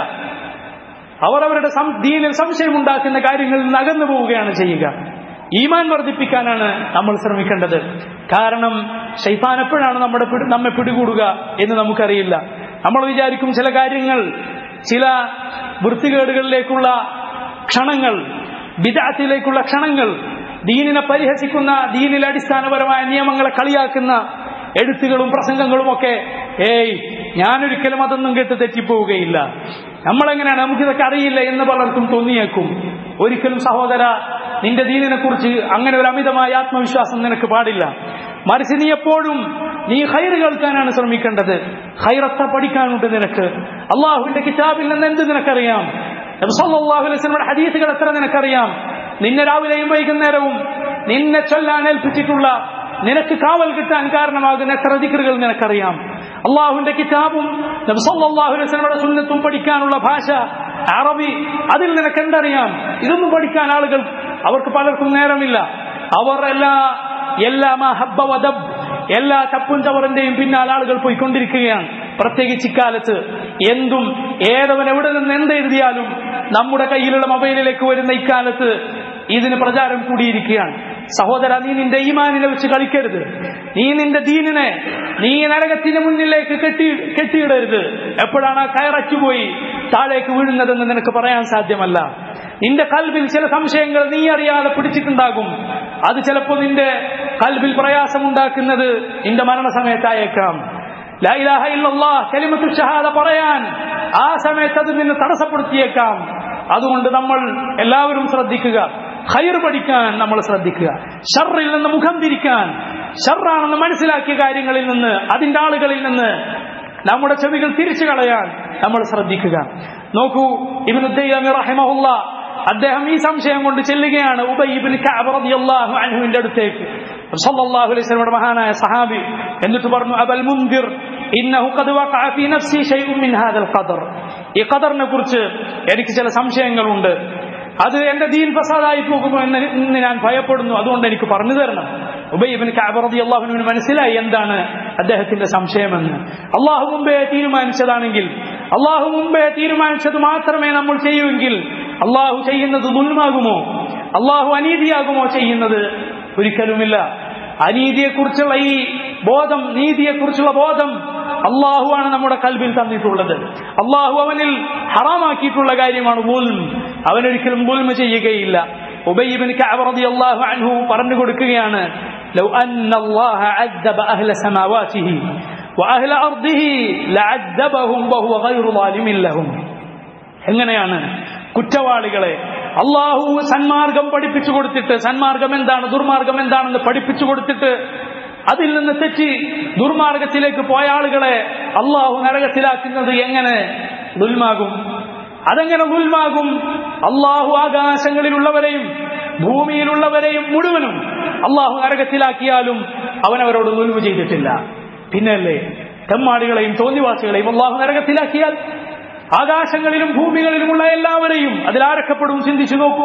അവർ അവരുടെ സം- ദീനിൽ സംശയമുണ്ടാക്കുന്ന കാര്യങ്ങളിൽ നിന്ന് അകന്നു പോവുകയാണ് ചെയ്യുക ഈമാൻ വർദ്ധിപ്പിക്കാനാണ് നമ്മൾ ശ്രമിക്കേണ്ടത് കാരണം ഷെയ്ത്താൻ എപ്പോഴാണ് നമ്മുടെ പിടി- നമ്മെ പിടികൂടുക എന്ന് നമുക്കറിയില്ല നമ്മൾ വിചാരിക്കും ചില കാര്യങ്ങൾ ചില വൃത്തികേടുകളിലേക്കുള്ള ക്ഷണങ്ങൾ ബിദാത്തിലേക്കുള്ള ക്ഷണങ്ങൾ ദീനിനെ പരിഹസിക്കുന്ന ദീനിൽ അടിസ്ഥാനപരമായ നിയമങ്ങളെ കളിയാക്കുന്ന എഴുത്തുകളും പ്രസംഗങ്ങളും ഒക്കെ ഏയ് ഞാനൊരിക്കലും അതൊന്നും കേട്ട് തെറ്റിപ്പോവുകയില്ല നമ്മളെങ്ങനെയാണ് നമുക്കിതൊക്കെ അറിയില്ല എന്ന് പലർക്കും തോന്നിയേക്കും ഒരിക്കലും സഹോദര നിന്റെ ദീനിനെ കുറിച്ച് അങ്ങനെ ഒരു അമിതമായ ആത്മവിശ്വാസം നിനക്ക് പാടില്ല മറിച്ച് നീ എപ്പോഴും നീ ഹൈർ കേൾക്കാനാണ് ശ്രമിക്കേണ്ടത് ഹൈറത്ത പഠിക്കാനുണ്ട് നിനക്ക് അള്ളാഹുവിന്റെ കിതാബിൽ നിന്ന് എന്ത് നിനക്കറിയാം നബി സല്ലല്ലാഹു അലൈഹി വസല്ലമയുടെ ഹദീസുകൾ എത്ര നിനക്കറിയാം നിന്നെ രാവിലെയും വൈകുന്നേരവും നിന്നെ ചൊല്ലാൻ ഏൽപ്പിച്ചിട്ടുള്ള നിനക്ക് കാവൽ കിട്ടാൻ കാരണമാകുന്ന എത്ര ദിക്റുകൾ നിനക്കറിയാം അള്ളാഹുവിന്റെ കിതാബും നബി സല്ലല്ലാഹു അലൈഹി വസല്ലമയുടെ സുന്നത്തും പഠിക്കാനുള്ള ഭാഷ അറബി അതിൽ നിനക്ക് എന്തറിയാം ഇതൊന്നും പഠിക്കാൻ ആളുകൾ അവർക്ക് പലർക്കും നേരമില്ല അവർ എല്ലാ എല്ലാ മഹബ്ബ വദബ് എല്ലാ ചപ്പും ചവറിന്റെയും പിന്നാലെ ആളുകൾ പോയിക്കൊണ്ടിരിക്കുകയാണ് പ്രത്യേകിച്ച് ഇക്കാലത്ത് എന്തും ഏതവൻ എവിടെ നിന്ന് എന്തെഴുതിയാലും നമ്മുടെ കയ്യിലുള്ള മൊബൈലിലേക്ക് വരുന്ന ഇക്കാലത്ത് ഇതിന് പ്രചാരം കൂടിയിരിക്കുകയാണ് സഹോദര നീ നിന്റെ ഈമാനിനെ വെച്ച് കളിക്കരുത് നീ നിന്റെ ദീനിനെ നീ നരകത്തിന് മുന്നിലേക്ക് കെട്ടി കെട്ടിയിടരുത് എപ്പോഴാണ് ആ കയറച്ചുപോയി താഴേക്ക് വീഴുന്നതെന്ന് നിനക്ക് പറയാൻ സാധ്യമല്ല നിന്റെ കൽബിൽ ചില സംശയങ്ങൾ നീ അറിയാതെ പിടിച്ചിട്ടുണ്ടാകും അത് ചിലപ്പോൾ നിന്റെ കൽബിൽ പ്രയാസമുണ്ടാക്കുന്നത് നിന്റെ മരണസമയത്തായേക്കാം ലാ ഇലാഹ ഇല്ലല്ലാഹ് കലിമത്തു ഷഹാദ പറയാൻ ആ സമയത്ത് അത് നിന്നെ തടസ്സപ്പെടുത്തിയേക്കാം അതുകൊണ്ട് നമ്മൾ എല്ലാവരും ശ്രദ്ധിക്കുക ഹൈർ പഠിക്കാൻ നമ്മൾ ശ്രദ്ധിക്കുക ഷറിൽ നിന്ന് മുഖം തിരിക്കാൻ ഷറാണെന്ന് മനസ്സിലാക്കിയ കാര്യങ്ങളിൽ നിന്ന് അതിന്റെ ആളുകളിൽ നിന്ന് നമ്മുടെ ചെവികൾ തിരിച്ചു കളയാൻ നമ്മൾ ശ്രദ്ധിക്കുക നോക്കൂ ഇബ്നു തയ്യമി റഹിമഹുല്ല അദ്ദേഹം ഈ സംശയം കൊണ്ട് ചെല്ലുകയാണ് ഉബൈബിൻ കഅബ് റളിയല്ലാഹു അൻഹുവിന്റെ അടുത്തേക്ക് സല്ലല്ലാഹു അലൈഹി വസല്ലമയുടെ മഹാനായ സഹാബി എന്നിട്ട് പറഞ്ഞു അബൽ മുൻദിർ ഇന്നഹു ഖദ് വഖഅ ഫീ നഫ്സി ഷൈഉൻ മിൻ ഹാദൽ ഖദർ ഈ ഖദറിനെ കുറിച്ച് എനിക്ക് ചില സംശയങ്ങളുണ്ട് അത് എന്റെ ദീൻ ഫസാദായി പോകുമോ എന്ന് ഇന്ന് ഞാൻ ഭയപ്പെടുന്നു അതുകൊണ്ട് എനിക്ക് പറഞ്ഞു തരണം ഉബൈബിൻ കഅബ് റളിയല്ലാഹുവിന് മനസ്സിലായി എന്താണ് അദ്ദേഹത്തിന്റെ സംശയമെന്ന് അള്ളാഹു മുമ്പേ തീരുമാനിച്ചതാണെങ്കിൽ അള്ളാഹു മുമ്പേ തീരുമാനിച്ചത് മാത്രമേ നമ്മൾ ചെയ്യുമെങ്കിൽ അള്ളാഹു ചെയ്യുന്നത് ദുൽമാകുമോ അള്ളാഹു അനീതിയാകുമോ ചെയ്യുന്നത് ഒരിക്കലുമില്ല അനീതിയെക്കുറിച്ചുള്ള ഈ ബോധം നീതിയെക്കുറിച്ചുള്ള ബോധം അള്ളാഹുവാണ് നമ്മുടെ കൽബിൽ തന്നിട്ടുള്ളത് അള്ളാഹു അവനിൽ ഹറാമാക്കിയിട്ടുള്ള കാര്യമാണ് ബുൽം അവനൊരിക്കലും ബുൽമ ചെയ്യുകയില്ല ഉബൈബിൻ കഅബ് റളിയല്ലാഹു അൻഹു പറഞ്ഞു കൊടുക്കുകയാണ് ലൗ അന്ന അല്ലാഹ അദ്ദബ അഹ്ല സമാവാതിഹി വഅഹ്ല അർദിഹി ലഅദ്ദബഹും വഹുവ ഗൈറു ളാലിമിൻ ലഹും എങ്ങനെയാണ് കുറ്റവാളികളെ അള്ളാഹു സന്മാർഗം പഠിപ്പിച്ചു കൊടുത്തിട്ട് സന്മാർഗം എന്താണ് ദുർമാർഗം എന്താണെന്ന് പഠിപ്പിച്ചു കൊടുത്തിട്ട് അതിൽ നിന്ന് തെറ്റി ദുർമാർഗത്തിലേക്ക് പോയ ആളുകളെ അള്ളാഹു നരകത്തിലാക്കുന്നത് എങ്ങനെ ദുൽമാകും അതെങ്ങനെ ദുൽമാകും അള്ളാഹു ആകാശങ്ങളിലുള്ളവരെയും ഭൂമിയിലുള്ളവരെയും മുഴുവനും അള്ളാഹു നരകത്തിലാക്കിയാലും അവൻ അവരോട് ദുൽമ ചെയ്തിട്ടില്ല പിന്നല്ലേ തെമ്മാടികളെയും തോന്നിവാസികളെയും അള്ളാഹു നരകത്തിലാക്കിയാൽ ആകാശങ്ങളിലും ഭൂമികളിലുമുള്ള എല്ലാവരെയും അതിലാരക്കപ്പെടും ചിന്തിച്ചു നോക്കൂ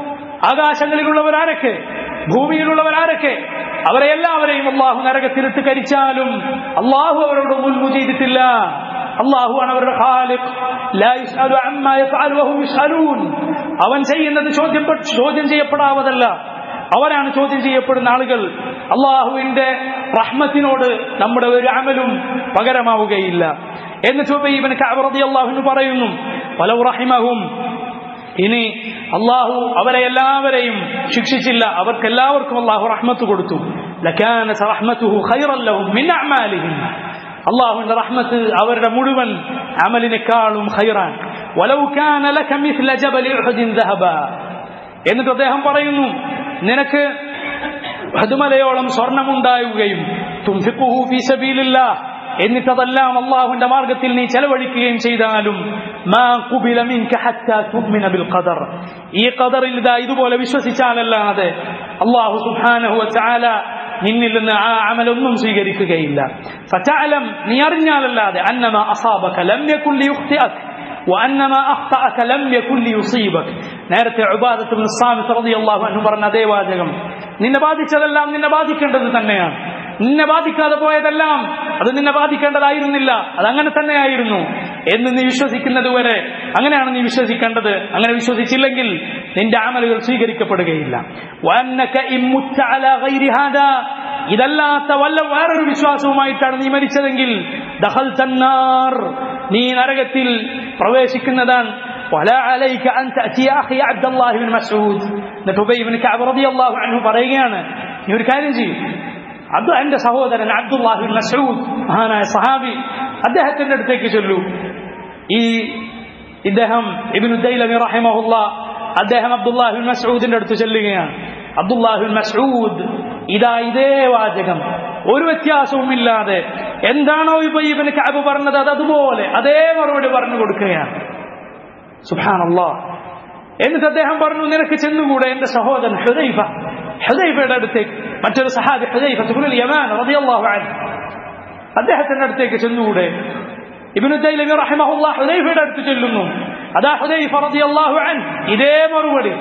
ആകാശങ്ങളിലുള്ളവരാരൊക്കെ ഭൂമിയിലുള്ളവരാരൊക്കെ അവരെ എല്ലാവരെയും അള്ളാഹു നരകത്തിലിട്ട് കരിച്ചാലും അള്ളാഹു അവരോട് മുൻപ് ചെയ്തിട്ടില്ല അള്ളാഹുവാണ് അവരുടെ ഖാലിഖ് ലാ യുസ്അലു അമ്മാ യഫ്അലു വഹും യുസ്അലൂൻ അവൻ ചെയ്യുന്നത് ചോദ്യം ചോദ്യം ചെയ്യപ്പെടാവതല്ല അവരാണ് ചോദ്യം ചെയ്യപ്പെടുന്ന ആളുകൾ അള്ളാഹുവിന്റെ റഹ്മത്തിനോട് നമ്മുടെ ഒരു അമലും പകരമാവുകയില്ല എന്നിട്ട് ഇവൻ അള്ളാഹുന് പറയുന്നു പല റഹിമഹും ഇനി അള്ളാഹു അവരെ എല്ലാവരെയും ശിക്ഷിച്ചില്ല അവർക്ക് എല്ലാവർക്കും അള്ളാഹു റഹ്മത്ത് കൊടുത്തു ലക്കാന റഹ്മത്തുഹു ഖൈറൻ ലഹും മിൻ അഅമാലിഹിം അള്ളാഹുവിന്റെ റഹ്മത്ത് അവരുടെ മുഴുവൻ അമലിനേക്കാളും ഖൈറാൻ വലൗ കാന ലക മിസ്ല ജബലി ഉഹദിൻ ദഹബ എന്നിട്ട് അദ്ദേഹം പറയുന്നു നിനക്ക് ഹതുമലയോളം സ്വർണമുണ്ടാവുകയും തുംഫിഖുഹു ഫീ സബീലില്ലാഹ് എന്നിട്ടതെല്ലാം അള്ളാഹുവിന്റെ മാർഗത്തിൽ നീ ചെലവഴിക്കുകയും ചെയ്താലും മാ ഖുബില മിൻക ഹത്താ തുഅ്മിന ബിൽ ഖദർ ഈ ഖദറിൽ ഇതാ ഇതുപോലെ വിശ്വസിച്ചാലല്ലാതെ അള്ളാഹു സുബ്ഹാനഹു വ തആല നിന്നിൽ നിന്ന് ആ അമലൊന്നും സ്വീകരിക്കുകയില്ല ഫതഅലം നീ അറിഞ്ഞാലല്ലാതെ അന്നമ അസാബക ലം യകുൻ ലിയുഖ്തിഅക وأنما أخطأك لم يكن ليصيبك നേരത്തെ ഉബാദത്ത് ബിൻ സാമിത്ത് റളിയല്ലാഹു അൻഹു പറഞ്ഞ അതേ വാചകം നിന്നെ ബാധിച്ചതെല്ലാം നിന്നെ ബാധിക്കേണ്ടത് തന്നെയാണ് നിന്നെ ബാധിക്കാതെ പോയതെല്ലാം അത് നിന്നെ ബാധിക്കേണ്ടതായിരുന്നില്ല അത് അങ്ങനെ തന്നെയായിരുന്നു എന്ന് നീ വിശ്വസിക്കുന്നത് വരെ അങ്ങനെയാണ് നീ വിശ്വസിക്കേണ്ടത് അങ്ങനെ വിശ്വസിച്ചില്ലെങ്കിൽ നിന്റെ അമലുകൾ സ്വീകരിക്കപ്പെടുകയില്ല വഅന്നക ഇൻ മുത്ത അലാ ഗൈരി ഹാദാ ഇതല്ലാത്ത വല്ല വേറൊരു വിശ്വാസവുമായിട്ടാണ് നീ മരിച്ചതെങ്കിൽ ദഖൽതന്നാർ നീ നരകത്തിൽ പ്രവേശിക്കുന്നതാണ് ولا عليك أن تأتي أخي عبد الله بن مسعود എന്നിട്ട് ഉബൈ ഇബ്നു കഅബ് റളിയല്ലാഹു അൻഹു പറയുകയാണ് നീ ഒരു കാര്യം ചെയ്യും അത് എന്റെ സഹോദരൻ അബ്ദുല്ലാഹി ബിൻ മസ്ഊദ് മഹാനായ സഹാബി അദ്ദേഹത്തിന്റെ അടുത്തേക്ക് ചൊല്ലൂ ഈ ഇദ്ദേഹം ഇബ്നു ദൈലമി റഹിമഹുല്ല അദ്ദേഹം അബ്ദുല്ലാഹി ബിൻ മസ്ഊദിന്റെ അടുത്ത് ചെല്ലുകയാണ് അബ്ദുല്ലാഹി ബിൻ മസ്ഊദ് ഇതാ ഇതേ വാചകം ഒരു വ്യത്യാസവുമില്ലാതെ എന്താണോ ഇപ്പൊ ഇവന് കഅബ് പറഞ്ഞത് അത് അതുപോലെ അതേ മറുപടി പറഞ്ഞു കൊടുക്കുകയാണ് സുബ്ഹാനല്ലാ എന്നിട്ട് അദ്ദേഹം പറഞ്ഞു നിനക്ക് ചെന്നുകൂടെ എന്റെ സഹോദരൻ ഹുദൈഫ ഹുദൈഫയുടെ അടുത്തേക്ക് മറ്റൊരു സഹാബി ഹുദൈഫ തുബുൽ യമാൻ റളിയല്ലാഹു അൻഹു അദ്ദേഹത്തിന്റെ അടുത്തേക്ക് ചെന്നുകൂടെ ഇബ്നു തൈലമി റഹിമഹുല്ലാ ഹുദൈഫയുടെ അടുത്ത് ചെല്ലുന്നു അതാ ഹുദൈഫ റളിയല്ലാഹു അൻഹു ഇതേ മറുപടി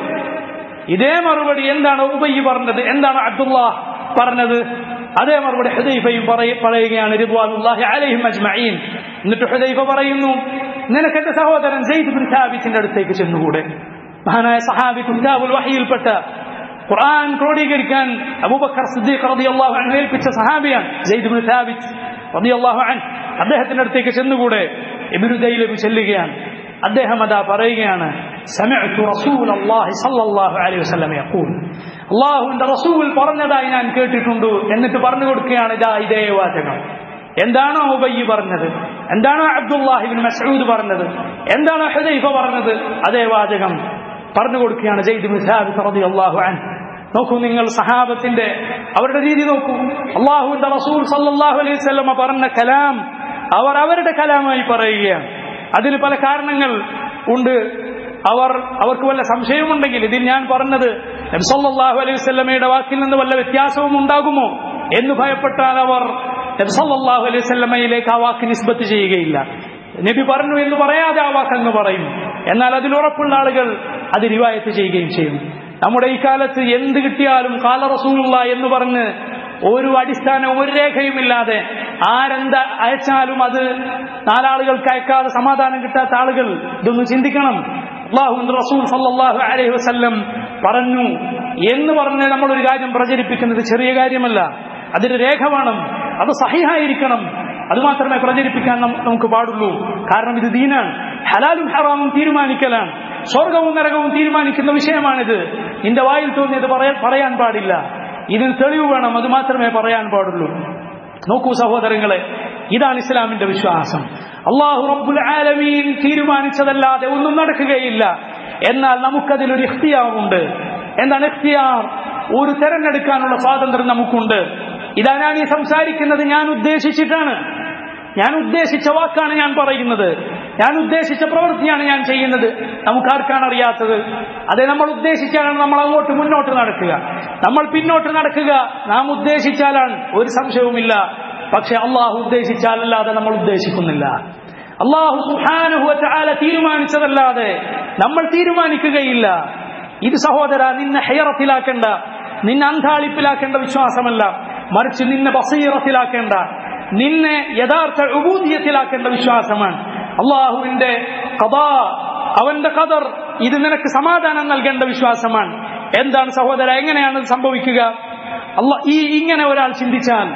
ഇതേ മറുപടി എന്താണ് ഉബയ്യ് പറഞ്ഞത് എന്താണ് അബ്ദുല്ലാഹ് പറഞ്ഞത് അതേ മറുപടി ഹുദൈഫയും പറയുകയാണ് റിദ്വാനുല്ലാഹി അലൈഹിം അജ്മഈൻ എന്നിട്ട് ഹുദൈഫ പറയുന്നു നിനക്ക് എന്റെ സഹോദരൻ സെയ്ദ് ബിൻ സാബിത്തിന്റെ അടുത്തേക്ക് ചെന്നുകൂടെ മഹാനായ സഹാബി കുറ്റാബുൽ വഹിയിൽപ്പെട്ട ഖുർആൻ ക്രോഡീകരിക്കാൻ അബൂബക്കർ സിദ്ദീഖ് റളിയല്ലാഹു അൻഹു ഏൽപ്പിച്ച സഹാബിയാണ് സെയ്ദ് ബിൻ സാബിത്ത് റളിയല്ലാഹു അൻഹു അദ്ദേഹത്തിന്റെ അടുത്തേക്ക് ചെന്നുകൂടെ ഇബ്നു ദൈലബി ചെല്ലുകയാണ് അദ്ദേഹം അതാ പറയുകയാണ് സമിഅ്തു റസൂലല്ലാഹി സ്വല്ലല്ലാഹു അലൈഹി വസല്ലം യഖൂൽ അല്ലാഹുവിന്റെ റസൂൽ പറഞ്ഞതായി ഞാൻ കേട്ടിട്ടുണ്ട് എന്നിട്ട് പറഞ്ഞു കൊടുക്കുകയാണ് ഇതാ ഇതേ വാചകം എന്താണോ ഉബയ്യ് പറഞ്ഞത് എന്താണോ അബ്ദുല്ലാഹിബിൻ മസൂദ് പറഞ്ഞത് എന്താണോ ഹുദൈഫ പറഞ്ഞത് അതേ വാചകം പറഞ്ഞു കൊടുക്കുകയാണ് ജയ്ദ് ബിൻ സാബിത്ത് റളിയല്ലാഹു അൻഹു നോക്കൂ നിങ്ങൾ സഹാബത്തിന്റെ അവരുടെ രീതി നോക്കൂ അള്ളാഹുവിന്റെ റസൂൽ സല്ലല്ലാഹു അലൈഹി വസല്ലമ പറഞ്ഞ കലാം അവർ അവരുടെ കലാമായി പറയുകയാണ് അതിന് പല കാരണങ്ങൾ ഉണ്ട് അവർ അവർക്ക് വല്ല സംശയമുണ്ടെങ്കിൽ ഇതിൽ ഞാൻ പറഞ്ഞത് നബി സല്ലല്ലാഹു അലൈഹി വസല്ലമയുടെ വാക്കിൽ നിന്ന് വല്ല വ്യത്യാസവും ഉണ്ടാകുമോ എന്ന് ഭയപ്പെട്ടാൽ അവർ നബി സല്ലല്ലാഹു അലൈഹി വസല്ലമയിലേക്ക് ആ വാക്ക് നിസ്ബത്ത് ചെയ്യുകയില്ല നബി പറഞ്ഞു എന്ന് പറയാതെ ആ വാക്ക് അങ്ങ് പറയും എന്നാൽ അതിൽ ഉറപ്പുള്ള ആളുകൾ അത് റിവായത്ത് ചെയ്യുകയും ചെയ്യും നമ്മുടെ ഈ കാലത്ത് എന്ത് കിട്ടിയാലും കാല റസൂലുള്ള എന്ന് പറഞ്ഞ് ഒരു അടിസ്ഥാനവും ഒരു രേഖയുമില്ലാതെ ആരെന്ത് അയച്ചാലും അത് നാലാളുകൾക്ക് അയക്കാതെ സമാധാനം കിട്ടാത്ത ആളുകൾ ഇതൊന്ന് ചിന്തിക്കണം അള്ളാഹു റസൂൽ സല്ലല്ലാഹു അലൈഹി വസല്ലം പറഞ്ഞു എന്ന് പറഞ്ഞ് നമ്മൾ ഒരു കാര്യം പ്രചരിപ്പിക്കുന്നത് ചെറിയ കാര്യമല്ല അതിന് രേഖ വേണം അത് സഹിഹായിരിക്കണം അത് മാത്രമേ പ്രചരിപ്പിക്കാൻ നമുക്ക് പാടുള്ളൂ കാരണം ഇത് ദീനാണ് ഹലാലും ഹറാമും തീരുമാനിക്കലാണ് സ്വർഗവും നരകവും തീരുമാനിക്കുന്ന വിഷയമാണിത് നിന്റെ വായിൽ തോന്നിയത് പറയാൻ പാടില്ല ഇതിന് തെളിവ് വേണം അത് മാത്രമേ പറയാൻ പാടുള്ളൂ നോക്കൂ സഹോദരങ്ങളെ ഇതാണ് ഇസ്ലാമിന്റെ വിശ്വാസം അള്ളാഹു റബ്ബുൽ ആലമീൻ തീരുമാനിച്ചതല്ലാതെ ഒന്നും നടക്കുകയില്ല എന്നാൽ നമുക്കതിലൊരു ഇഖ്തിയാറുണ്ട് എന്താണ് ഇഖ്തിയാർ ഒരു തെരഞ്ഞെടുക്കാനുള്ള സ്വാതന്ത്ര്യം നമുക്കുണ്ട് ഇതാ ഞാൻ ഈ സംസാരിക്കുന്നത് ഞാൻ ഉദ്ദേശിച്ചിട്ടാണ് ഞാൻ ഉദ്ദേശിച്ച വാക്കാണ് ഞാൻ പറയുന്നത് ഞാൻ ഉദ്ദേശിച്ച പ്രവൃത്തിയാണ് ഞാൻ ചെയ്യുന്നത് നമുക്ക് ആർക്കാണ് അറിയാത്തത് അതെ നമ്മൾ ഉദ്ദേശിച്ചാലാണ് നമ്മൾ അങ്ങോട്ട് മുന്നോട്ട് നടക്കുക നമ്മൾ പിന്നോട്ട് നടക്കുക നാം ഉദ്ദേശിച്ചാലാണ് ഒരു സംശയവുമില്ല പക്ഷെ അള്ളാഹു ഉദ്ദേശിച്ചാലല്ലാതെ നമ്മൾ ഉദ്ദേശിക്കുന്നില്ല അള്ളാഹു സുഹാനുഭവത്താല തീരുമാനിച്ചതല്ലാതെ നമ്മൾ തീരുമാനിക്കുകയില്ല ഇത് സഹോദര നിന്നെ ഹെയറത്തിലാക്കേണ്ട നിന്നെ അന്താളിപ്പിലാക്കേണ്ട വിശ്വാസമല്ല മറിച്ച് നിന്നെ ബസീറത്തിലാക്കേണ്ട നിന്നെ യഥാർത്ഥ ഉബൂദിയത്തിലാക്കേണ്ട വിശ്വാസമാണ് അള്ളാഹുവിന്റെ കഥാ അവന്റെ കദർ ഇത് നിനക്ക് സമാധാനം നൽകേണ്ട വിശ്വാസമാണ് എന്താണ് സഹോദര എങ്ങനെയാണ് സംഭവിക്കുക അല്ല ഈ ഇങ്ങനെ ഒരാൾ ചിന്തിച്ചാൽ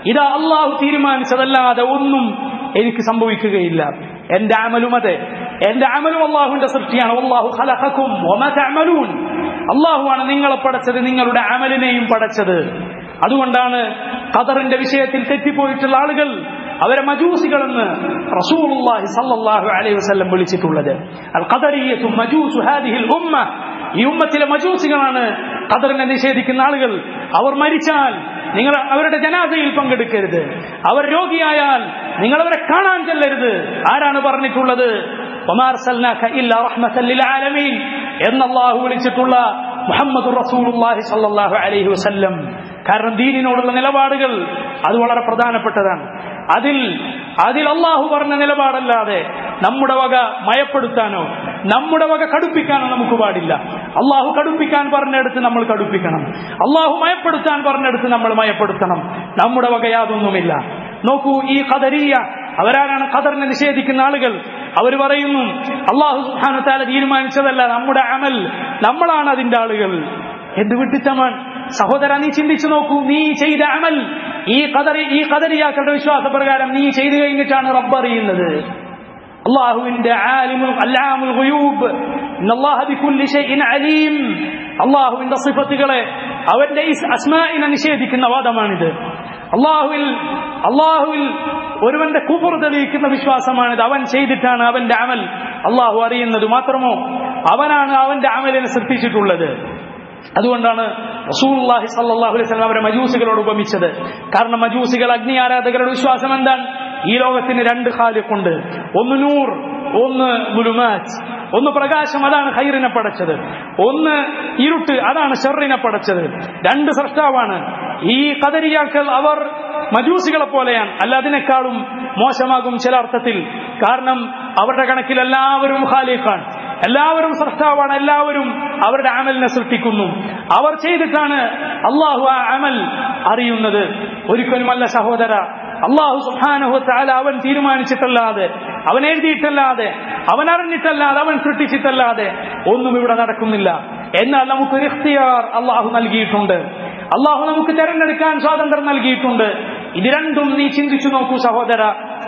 ഇതാ അള്ളാഹു തീരുമാനിച്ചതല്ലാതെ ഒന്നും എനിക്ക് സംഭവിക്കുകയില്ല എന്റെ അമലും അതെ എന്റെ അമലും അള്ളാഹുവിന്റെ സൃഷ്ടിയാണ് അള്ളാഹു ഖലഖക്കും വമാ തഅമലൂൻ അള്ളാഹുവാണ് നിങ്ങളെ പടച്ചത് നിങ്ങളുടെ അമലിനെയും പടച്ചത് അതുകൊണ്ടാണ് ഖദറിന്റെ വിഷയത്തിൽ തെറ്റിപ്പോയിട്ടുള്ള ആളുകൾ അവരെ മജൂസികളെന്ന് റസൂലുള്ളാഹി സല്ലല്ലാഹു അലൈഹി വസല്ലം വിളിച്ചിട്ടുള്ളത് അൽ ഖദറിയത്തു മജൂസു ഹാദിഹിൽ ഉമ്മ ഈ ഉമ്മത്തിലെ മജൂസികളാണ് ഖദറിനെ നിഷേധിക്കുന്ന ആളുകൾ അവർ മരിച്ചാൽ നിങ്ങൾ അവരുടെ ജനാസയിൽ പങ്കെടുക്കരുത് അവർ രോഗിയായാൽ നിങ്ങൾ അവരെ കാണാൻ ചെല്ലരുത് ആരാണ് പറഞ്ഞിട്ടുള്ളത് വമാ അർസൽനാക ഇല്ലാ റഹ്മത്തൻ ലിൽ ആലമീൻ എന്നല്ലാഹു വിളിച്ചിട്ടുള്ള മുഹമ്മദ് റസൂലുള്ളാഹി സല്ലല്ലാഹു അലൈഹി വസല്ലം കാരണം ദീനിനോടുള്ള നിലപാടുകൾ അത് വളരെ പ്രധാനപ്പെട്ടതാണ് അതിൽ അതിൽ അള്ളാഹു പറഞ്ഞ നിലപാടല്ലാതെ നമ്മുടെ വക മയപ്പെടുത്താനോ നമ്മുടെ വക കടുപ്പിക്കാനോ നമുക്ക് പാടില്ല അള്ളാഹു കടുപ്പിക്കാൻ പറഞ്ഞെടുത്ത് നമ്മൾ കടുപ്പിക്കണം അള്ളാഹു മയപ്പെടുത്താൻ പറഞ്ഞെടുത്ത് നമ്മൾ മയപ്പെടുത്തണം നമ്മുടെ വക യാതൊന്നുമില്ല നോക്കൂ ഈ ഖദരിയ അവരാരാണ് ഖദറിനെ നിഷേധിക്കുന്ന ആളുകൾ അവർ പറയുന്നു അള്ളാഹു സുഹാനു താല തീരുമാനിച്ചതല്ല നമ്മുടെ അമൽ നമ്മളാണ് അതിന്റെ ആളുകൾ എന്ത് വിട്ടിത്തമാണ് സഹോദര നീ ചിന്തിച്ചു നോക്കൂ നീ ചെയ്ത അമൽ ഈ കദറി ഈ കദരിയാക്കളുടെ വിശ്വാസപ്രകാരം നീ ചെയ്തു കഴിഞ്ഞിട്ടാണ് റബ്ബ് അറിയുന്നത് അള്ളാഹുവിന്റെ ആലിമുൽ അല്ലാമുൽ ഗുയൂബ് ഇന്നല്ലാഹ ബികുല്ലി ഷൈഇൻ അലീം അള്ളാഹുവിന്റെ സിഫത്തുകളെ അവന്റെ ഈ അസ്മാഇനെ നിഷേധിക്കുന്ന വാദമാണിത് അള്ളാഹുവിൽ അള്ളാഹുവിൽ ഒരുവന്റെ കുഫർ തെളിയിക്കുന്ന വിശ്വാസമാണിത് അവൻ ചെയ്തിട്ടാണ് അവന്റെ അമൽ അള്ളാഹു അറിയുന്നത് മാത്രമോ അവനാണ് അവന്റെ അമലിനെ സൃഷ്ടിച്ചിട്ടുള്ളത് അതുകൊണ്ടാണ് റസൂലുള്ളാഹി സല്ലല്ലാഹു അലൈഹി വസല്ലം അവരെ മജൂസികളോട് ഉപമിച്ചത് കാരണം മജൂസികൾ അഗ്നി ആരാധകരുടെ വിശ്വാസം എന്താണ് ഈ ലോകത്തിന് രണ്ട് ഖാലിഖുണ്ട് ഒന്ന് നൂർ ഒന്ന് ഗുലുമാറ്റ് ഒന്ന് പ്രകാശം അതാണ് ഹൈറിനെ പടച്ചത് ഒന്ന് ഇരുട്ട് അതാണ് ഷെറിനെ പടച്ചത് രണ്ട് സൃഷ്ടാവാണ് ഈ കദരിയാക്കൾ അവർ മജൂസികളെ പോലെയാണ് അല്ല അതിനേക്കാളും മോശമാകും ചില അർത്ഥത്തിൽ കാരണം അവരുടെ കണക്കിൽ എല്ലാവരും ഖാലിഖാണ് എല്ലാവരും സൃഷ്ടാവാണ് എല്ലാവരും അവരുടെ അമലിനെ സൃഷ്ടിക്കുന്നു അവർ ചെയ്തിട്ടാണ് അള്ളാഹു ആ അമൽ അറിയുന്നത് ഒരിക്കലുമല്ല സഹോദര അള്ളാഹു സുഹാനഹു താല അവൻ തീരുമാനിച്ചിട്ടല്ലാതെ അവൻ എഴുതിയിട്ടല്ലാതെ അവൻ അറിഞ്ഞിട്ടല്ലാതെ അവൻ സൃഷ്ടിച്ചിട്ടല്ലാതെ ഒന്നും ഇവിടെ നടക്കുന്നില്ല എന്നാൽ നമുക്കൊരു ഇഖ്തിയാർ അള്ളാഹു നൽകിയിട്ടുണ്ട് അള്ളാഹു നമുക്ക് തെരഞ്ഞെടുക്കാൻ സ്വാതന്ത്ര്യം നൽകിയിട്ടുണ്ട് ഇത് രണ്ടും നീ ചിന്തിച്ചു നോക്കൂ സഹോദര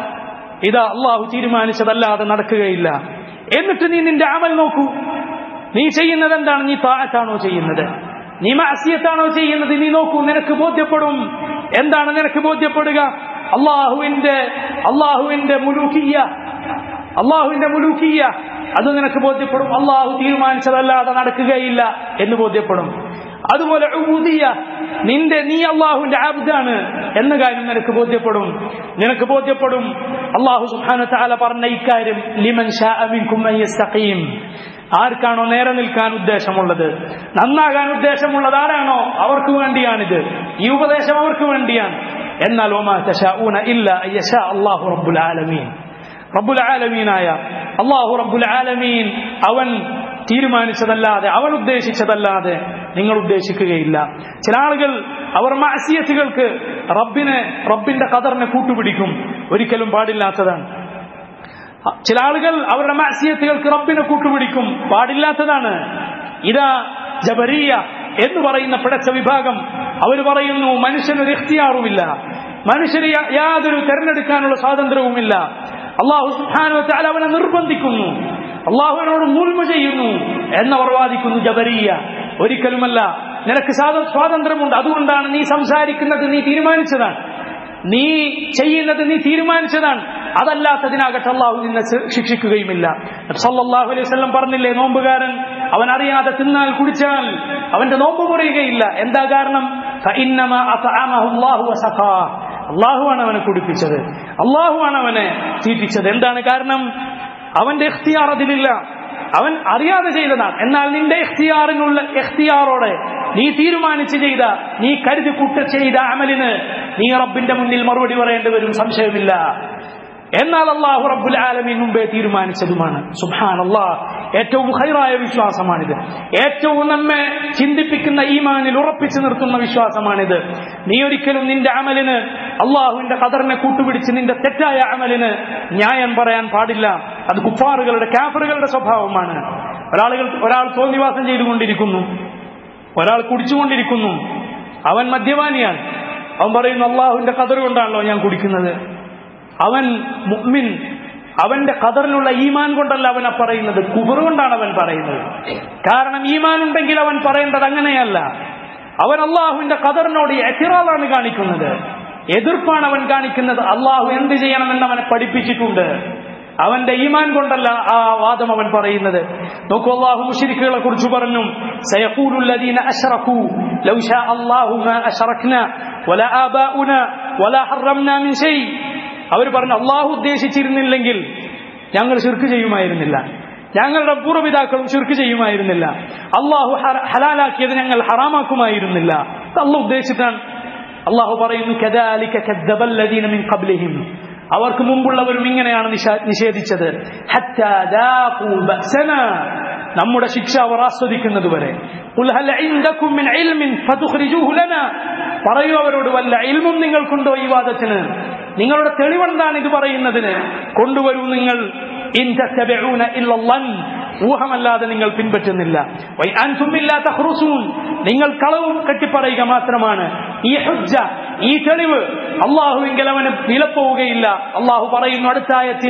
ഇത് അള്ളാഹു തീരുമാനിച്ചതല്ലാതെ നടക്കുകയില്ല എന്നിട്ട് നീ നിന്റെ അമൽ നോക്കൂ നീ ചെയ്യുന്നത് എന്താണ് നീ താഴത്താണോ ചെയ്യുന്നത് നീ മാസിയത്താണോ ചെയ്യുന്നത് നീ നോക്കൂ നിനക്ക് ബോധ്യപ്പെടും എന്താണ് നിനക്ക് ബോധ്യപ്പെടുക അള്ളാഹുവിന്റെ അള്ളാഹുവിന്റെ മുലൂക്കിയ അള്ളാഹുവിന്റെ മുലൂക്കിയ അത് നിനക്ക് ബോധ്യപ്പെടും അള്ളാഹു തീരുമാനിച്ചതല്ലാതെ നടക്കുകയില്ല എന്ന് ബോധ്യപ്പെടും അതുപോലെ ഉബൂദിയ നിന്റെ നീ അള്ളാഹുവിന്റെ ആബ്ദാണ് എന്ന കാര്യം നിനക്ക് ബോധ്യപ്പെടും നിനക്ക് ബോധ്യപ്പെടും അള്ളാഹു സുബ്ഹാന തആല പറഞ്ഞ ഇക്കാര്യം ലിമൻ ശാഅ മിൻകും അൻ യസ്തഖീം ആർക്കാണോ നേരെ നിൽക്കാൻ ഉദ്ദേശമുള്ളത് നന്നാകാൻ ഉദ്ദേശമുള്ളത് ആരാണോ അവർക്ക് വേണ്ടിയാണിത് ഈ ഉപദേശം അവർക്ക് വേണ്ടിയാണ് എന്നാൽ ഒമാ തശാഊന ഇല്ല യശാ അല്ലാഹു റബ്ബുൽ ആലമീൻ റബ്ബുൽ ആലമീനായ അള്ളാഹു റബ്ബുൽ ആലമീൻ അവൻ തീരുമാനിച്ചതല്ലാതെ അവൻ ഉദ്ദേശിച്ചതല്ലാതെ നിങ്ങൾ ഉദ്ദേശിക്കുകയില്ല ചില ആളുകൾ അവർ മാസിയത്തുകൾക്ക് റബ്ബിനെ റബ്ബിന്റെ കതറിനെ കൂട്ടുപിടിക്കും ഒരിക്കലും പാടില്ലാത്തതാണ് ചില ആളുകൾ അവരുടെ മാസിയത്തുകൾക്ക് റബ്ബിനെ കൂട്ടുപിടിക്കും പാടില്ലാത്തതാണ് ഇതാ ജബരിയ എന്ന് പറയുന്ന പിടച്ച വിഭാഗം അവർ പറയുന്നു മനുഷ്യനൊരു ഇഖ്തിയാറുമില്ല മനുഷ്യന് യാതൊരു തെരഞ്ഞെടുക്കാനുള്ള സ്വാതന്ത്ര്യവുമില്ല അള്ളാഹു സുഹാനോ അവനെ നിർബന്ധിക്കുന്നു അള്ളാഹുവിനോട് മുൽമ ചെയ്യുന്നു എന്നവർ വാദിക്കുന്നു ജബരിയ ഒരിക്കലുമല്ല നിനക്ക് സ്വാതന്ത്ര്യമുണ്ട് അതുകൊണ്ടാണ് നീ സംസാരിക്കുന്നത് നീ തീരുമാനിച്ചതാണ് നീ ചെയ്യുന്നത് നീ തീരുമാനിച്ചതാണ് അതല്ലാത്തതിനാകട്ടെ അള്ളാഹു നിന്നെ ശിക്ഷിക്കുകയുമില്ല സല്ലല്ലാഹു അലൈഹി വസല്ലം പറഞ്ഞില്ലേ നോമ്പുകാരൻ അവൻ അറിയാതെ തിന്നാൽ കുടിച്ചാൽ അവന്റെ നോമ്പ് കുറയുകയില്ല എന്താ കാരണം അള്ളാഹുവാണ് അവനെ കുടിപ്പിച്ചത് അള്ളാഹുവാണ് അവനെ തീറ്റിച്ചത് എന്താണ് കാരണം അവന്റെ എഖ്തിയാർ അതിലില്ല അവൻ അറിയാതെ ചെയ്തതാണ് എന്നാൽ നിന്റെ എഖ്തിയാറിനുള്ള എഖ്തിയാറോടെ നീ തീരുമാനിച്ച് ചെയ്ത നീ കരുതി കൂട്ട ചെയ്ത അമലിന് നീ റബ്ബിന്റെ മുന്നിൽ മറുപടി പറയേണ്ടി വരും സംശയമില്ല എന്നാൽ അള്ളാഹു റബ്ബുൽ ആലമീൻ മുമ്പേ തീരുമാനിച്ചതുമാണ് സുബാൻ അള്ളാഹ് ഏറ്റവും ഹൈറായ വിശ്വാസമാണിത് ഏറ്റവും നമ്മെ ചിന്തിപ്പിക്കുന്ന ഈമാനിൽ ഉറപ്പിച്ചു നിർത്തുന്ന വിശ്വാസമാണിത് നീ ഒരിക്കലും നിന്റെ അമലിന് അള്ളാഹുവിന്റെ കതറിനെ കൂട്ടുപിടിച്ച് നിന്റെ തെറ്റായ അമലിന് ന്യായം പറയാൻ പാടില്ല അത് കുഫാറുകളുടെ കാഫറുകളുടെ സ്വഭാവമാണ് ഒരാളുകൾ ഒരാൾ തോന്നിവാസം ചെയ്തുകൊണ്ടിരിക്കുന്നു ഒരാൾ കുടിച്ചുകൊണ്ടിരിക്കുന്നു അവൻ മദ്യപാനിയാണ് അവൻ പറയുന്നു അള്ളാഹുവിന്റെ കതർ കൊണ്ടാണല്ലോ ഞാൻ കുടിക്കുന്നത് അവൻ മുഅ്മിൻ അവന്റെ കതറിലുള്ള ഈമാൻ കൊണ്ടല്ല അവൻ പറയുന്നത് കുബർ കൊണ്ടാണ് അവൻ പറയുന്നത് കാരണം ഈമാൻ ഉണ്ടെങ്കിൽ അവൻ പറയേണ്ടത് അങ്ങനെയല്ല അവൻ അള്ളാഹുവിന്റെ കതറിനോട് എത്തിറാളാണ് കാണിക്കുന്നത് എതിർപ്പാണ് അവൻ കാണിക്കുന്നത് അള്ളാഹു എന്ത് ചെയ്യണമെന്ന് അവനെ പഠിപ്പിച്ചിട്ടുണ്ട് അവന്റെ ഈമാൻ കൊണ്ടല്ല ആ വാദം അവൻ പറയുന്നത് നോക്കൂ അള്ളാഹു മുഷിരിക്കുകളെ കുറിച്ച് പറഞ്ഞു സയഖൂലുല്ലദീന അശ്റഖൂ ലൗ ശാ അല്ലാഹു മാ അശ്റഖ്ന വലാ ആബാഉന വലാ ഹറംനാ മിൻ ഷൈ അവർ പറഞ്ഞു അള്ളാഹു ഉദ്ദേശിച്ചിരുന്നില്ലെങ്കിൽ ഞങ്ങൾ ശിർക്ക് ചെയ്യുമായിരുന്നില്ല ഞങ്ങളുടെ പൂർവ്വപിതാക്കളും ശിർക്ക് ചെയ്യുമായിരുന്നില്ല അള്ളാഹു ഹലാലാക്കിയത് ഞങ്ങൾ ഹറാമാക്കുമായിരുന്നില്ല അള്ളാഹു ഉദ്ദേശിച്ചിട്ടാണ് അള്ളാഹു പറയുന്നു കദാലിക കദ്ദബല്ലദീന മിൻ ഖബ്ലിഹിം അവർക്ക് മുമ്പുള്ളവരും ഇങ്ങനെയാണ് നിഷേധിച്ചത് നമ്മുടെ ശിക്ഷ അവർ ആസ്വദിക്കുന്നത് വരെ പറയൂ അവരോട് വല്ല ഇൽമും നിങ്ങൾക്കുണ്ടോ ഈ വാദത്തിന് നിങ്ങളുടെ തെളിവെന്താണ് ഇത് പറയുന്നതിന് കൊണ്ടുവരൂ നിങ്ങൾ ഊഹമല്ലാതെ നിങ്ങൾ പിൻപറ്റുന്നില്ല നിങ്ങൾ കളവും കെട്ടിപ്പറയുക മാത്രമാണ് ഈ ഹുജ്ജ ഈ തെളിവ് അള്ളാഹുവിങ്കിൽ അവന് വിലപ്പോവുകയില്ല അള്ളാഹു പറയുന്നു അടുത്തായത്തിൽ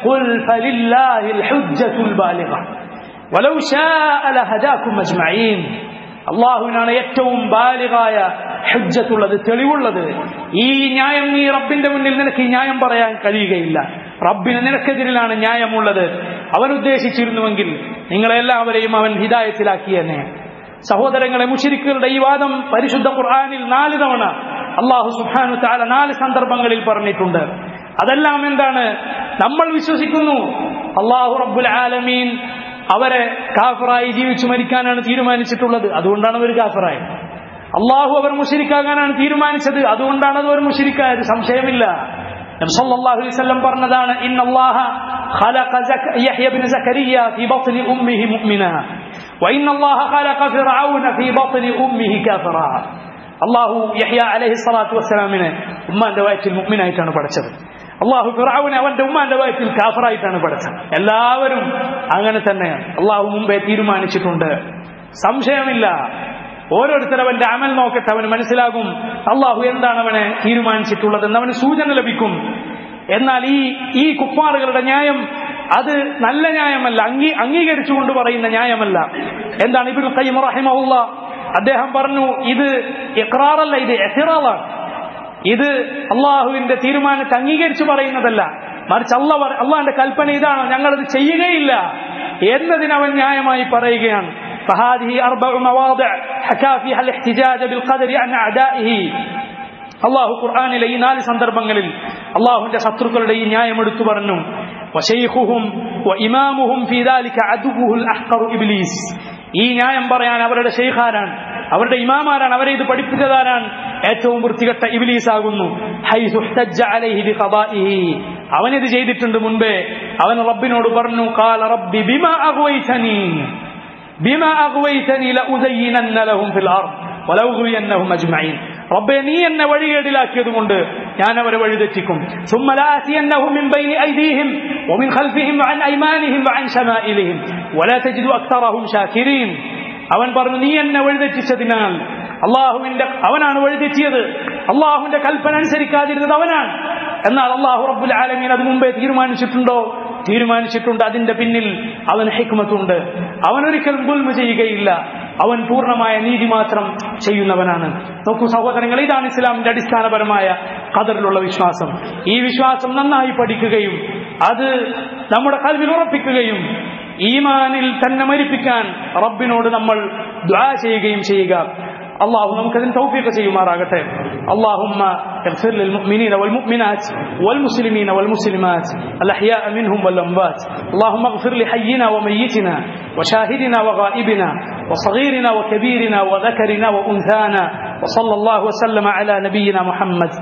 അള്ളാഹുവിനാണ് ഏറ്റവും ബാലികായ ഹുജ്ജത്തുള്ളത് തെളിവുള്ളത് ഈ ന്യായം നീ റബ്ബിന്റെ മുന്നിൽ നിനക്ക് ഈ ന്യായം പറയാൻ കഴിയുകയില്ല റബ്ബിന് നിനക്കെതിരിലാണ് ന്യായമുള്ളത് അവൻ ഉദ്ദേശിച്ചിരുന്നുവെങ്കിൽ നിങ്ങളെല്ലാവരെയും അവൻ ഹിതായത്തിലാക്കി തന്നെ സഹോദരങ്ങളെ മുഷിരിക്കുകളുടെ ഈ വാദം പരിശുദ്ധ ഖുർആാനിൽ നാല് തവണ അള്ളാഹു സുഹാനു താല നാല് സന്ദർഭങ്ങളിൽ പറഞ്ഞിട്ടുണ്ട് അതെല്ലാം എന്താണ് നമ്മൾ വിശ്വസിക്കുന്നു അള്ളാഹു റബ്ബുൽ ആലമീൻ അവരെ കാഫറായി ജീവിച്ചു മരിക്കാനാണ് തീരുമാനിച്ചിട്ടുള്ളത് അതുകൊണ്ടാണ് അവർ കാഫറായി അള്ളാഹു അവർ മുഷിരിക്കാകാനാണ് തീരുമാനിച്ചത് അതുകൊണ്ടാണ് അത് അവർ മുഷിരിക്കായത് സംശയമില്ല സല്ലല്ലാഹു അലൈഹി വസല്ലം പറഞ്ഞതാണ് ഇന്നല്ലാഹ ഖലഖ യഹ്യ ഇബ്നു സക്കരിയ ഫീ ബത്നി ഉമ്മിഹി മുഅ്മിന وإن الله خلق فرعون في بطن أمه كافرا അള്ളാഹു യഹ്യ അലഹി സ്വലാത്തു വസ്സലാമിനെ ഉമ്മാന്റെ വയറ്റിൽ മുഗ്മിനായിട്ടാണ് പഠിച്ചത് അള്ളാഹു ഫിറാവുനെ അവന്റെ ഉമ്മാന്റെ വയറ്റിൽ കാഫറായിട്ടാണ് പഠിച്ചത് എല്ലാവരും അങ്ങനെ തന്നെയാണ് അള്ളാഹു മുമ്പേ തീരുമാനിച്ചിട്ടുണ്ട് സംശയമില്ല ഓരോരുത്തർ അവന്റെ അമൽ നോക്കട്ടെ അവന് മനസ്സിലാകും അള്ളാഹു എന്താണ് അവനെ തീരുമാനിച്ചിട്ടുള്ളത് എന്ന് അവന് സൂചന ലഭിക്കും എന്നാൽ ഈ ഈ കുപ്പാറുകളുടെ ന്യായം അത് നല്ല ന്യായമല്ല അംഗീ അംഗീകരിച്ചുകൊണ്ട് പറയുന്ന ന്യായമല്ല എന്താണ് ഇബിൻ ഖയ്യിം റഹിമഹുല്ല അദ്ദേഹം പറഞ്ഞു ഇത് ഇക്രാറല്ല ഇത് എസിറാളാണ് ഇത് അള്ളാഹുവിന്റെ തീരുമാനത്തെ അംഗീകരിച്ചു പറയുന്നതല്ല മറിച്ച് അള്ള അള്ളാന്റെ കൽപ്പന ഇതാണോ ഞങ്ങളത് ചെയ്യുകയില്ല എന്നതിനവൻ ന്യായമായി പറയുകയാണ് فهذه أربع مواضع حكى فيها الاحتجاج بالقدر عن أعدائه അള്ളാഹു ഖുർആാനിലെ ഈ നാല് സന്ദർഭങ്ങളിൽ അള്ളാഹുവിന്റെ ശത്രുക്കളുടെ ഈ ന്യായം എടുത്തു പറഞ്ഞു വശൈഖുഹും വഇമാമുഹും ഫീ ദാലിക അദുഹുൽ അഹ്ഖറു ഇബ്ലീസ് ഈ ന്യായം പറയാൻ അവരുടെ ഷെയ്ഖാരാണ് അവരുടെ ഇമാമാരാണ് അവരെ ഇത് പഠിപ്പിച്ചതാരാണ് ഏറ്റവും വൃത്തികെട്ട ഇബ്ലീസ് ആകുന്നു അവനിത് ചെയ്തിട്ടുണ്ട് മുൻപേ അവൻ റബ്ബിനോട് പറഞ്ഞു കാല റബ്ബി ബിമ അഗ്വൈതനി ബിമ അഗ്വൈതനി ലഉസയ്യിനന്ന ലഹും ഫിൽ അർദ് വലൗഗുയന്നഹും അജ്മഈൻ റബ്ബെ നീ എന്നെ വഴികേടിലാക്കിയതുകൊണ്ട് ഞാൻ അവരെ വഴിതെറ്റിക്കും ثم لآتينهم من بين أيديهم ومن خلفهم وعن أيمانهم وعن شمائلهم ولا تجد أكثرهم شاكرين അവൻ പറഞ്ഞു നീ എന്നെ വഴിതെറ്റിച്ചതിനാൽ അള്ളാഹുവിന്റെ അവനാണ് വഴിതെറ്റിയത് അള്ളാഹുവിന്റെ കൽപ്പന അനുസരിക്കാതിരുന്നത് അവനാണ് എന്നാൽ അള്ളാഹു റബ്ബുൽ ആലമീൻ അത് മുമ്പേ തീരുമാനിച്ചിട്ടുണ്ടോ തീരുമാനിച്ചിട്ടുണ്ട് അതിന്റെ പിന്നിൽ അവൻ ഹിക്മത്തുണ്ട് അവൻ ഒരിക്കലും ഗുൽമ ചെയ്യുകയില്ല അവൻ പൂർണ്ണമായ നീതി മാത്രം ചെയ്യുന്നവനാണ് നോക്കൂ സഹോദരങ്ങൾ ഇതാണ് ഇസ്ലാമിന്റെ അടിസ്ഥാനപരമായ കതറിലുള്ള വിശ്വാസം ഈ വിശ്വാസം നന്നായി പഠിക്കുകയും അത് നമ്മുടെ കൽവിൽ ഉറപ്പിക്കുകയും ഈമാനിൽ തന്നെ മരിപ്പിക്കാൻ റബ്ബിനോട് നമ്മൾ ദ്വാ ചെയ്യുകയും ചെയ്യുക അള്ളാഹു നമുക്കതിന് തൗഫീഖ് ചെയ്യുമാറാകട്ടെ اللهم اغفر للمؤمنين والمؤمنات والمسلمين والمسلمات الأحياء منهم والأموات اللهم اغفر لحينا وميتنا وشاهدنا وغائبنا وصغيرنا وكبيرنا وذكرنا وأنثانا وصلى الله وسلم على نبينا محمد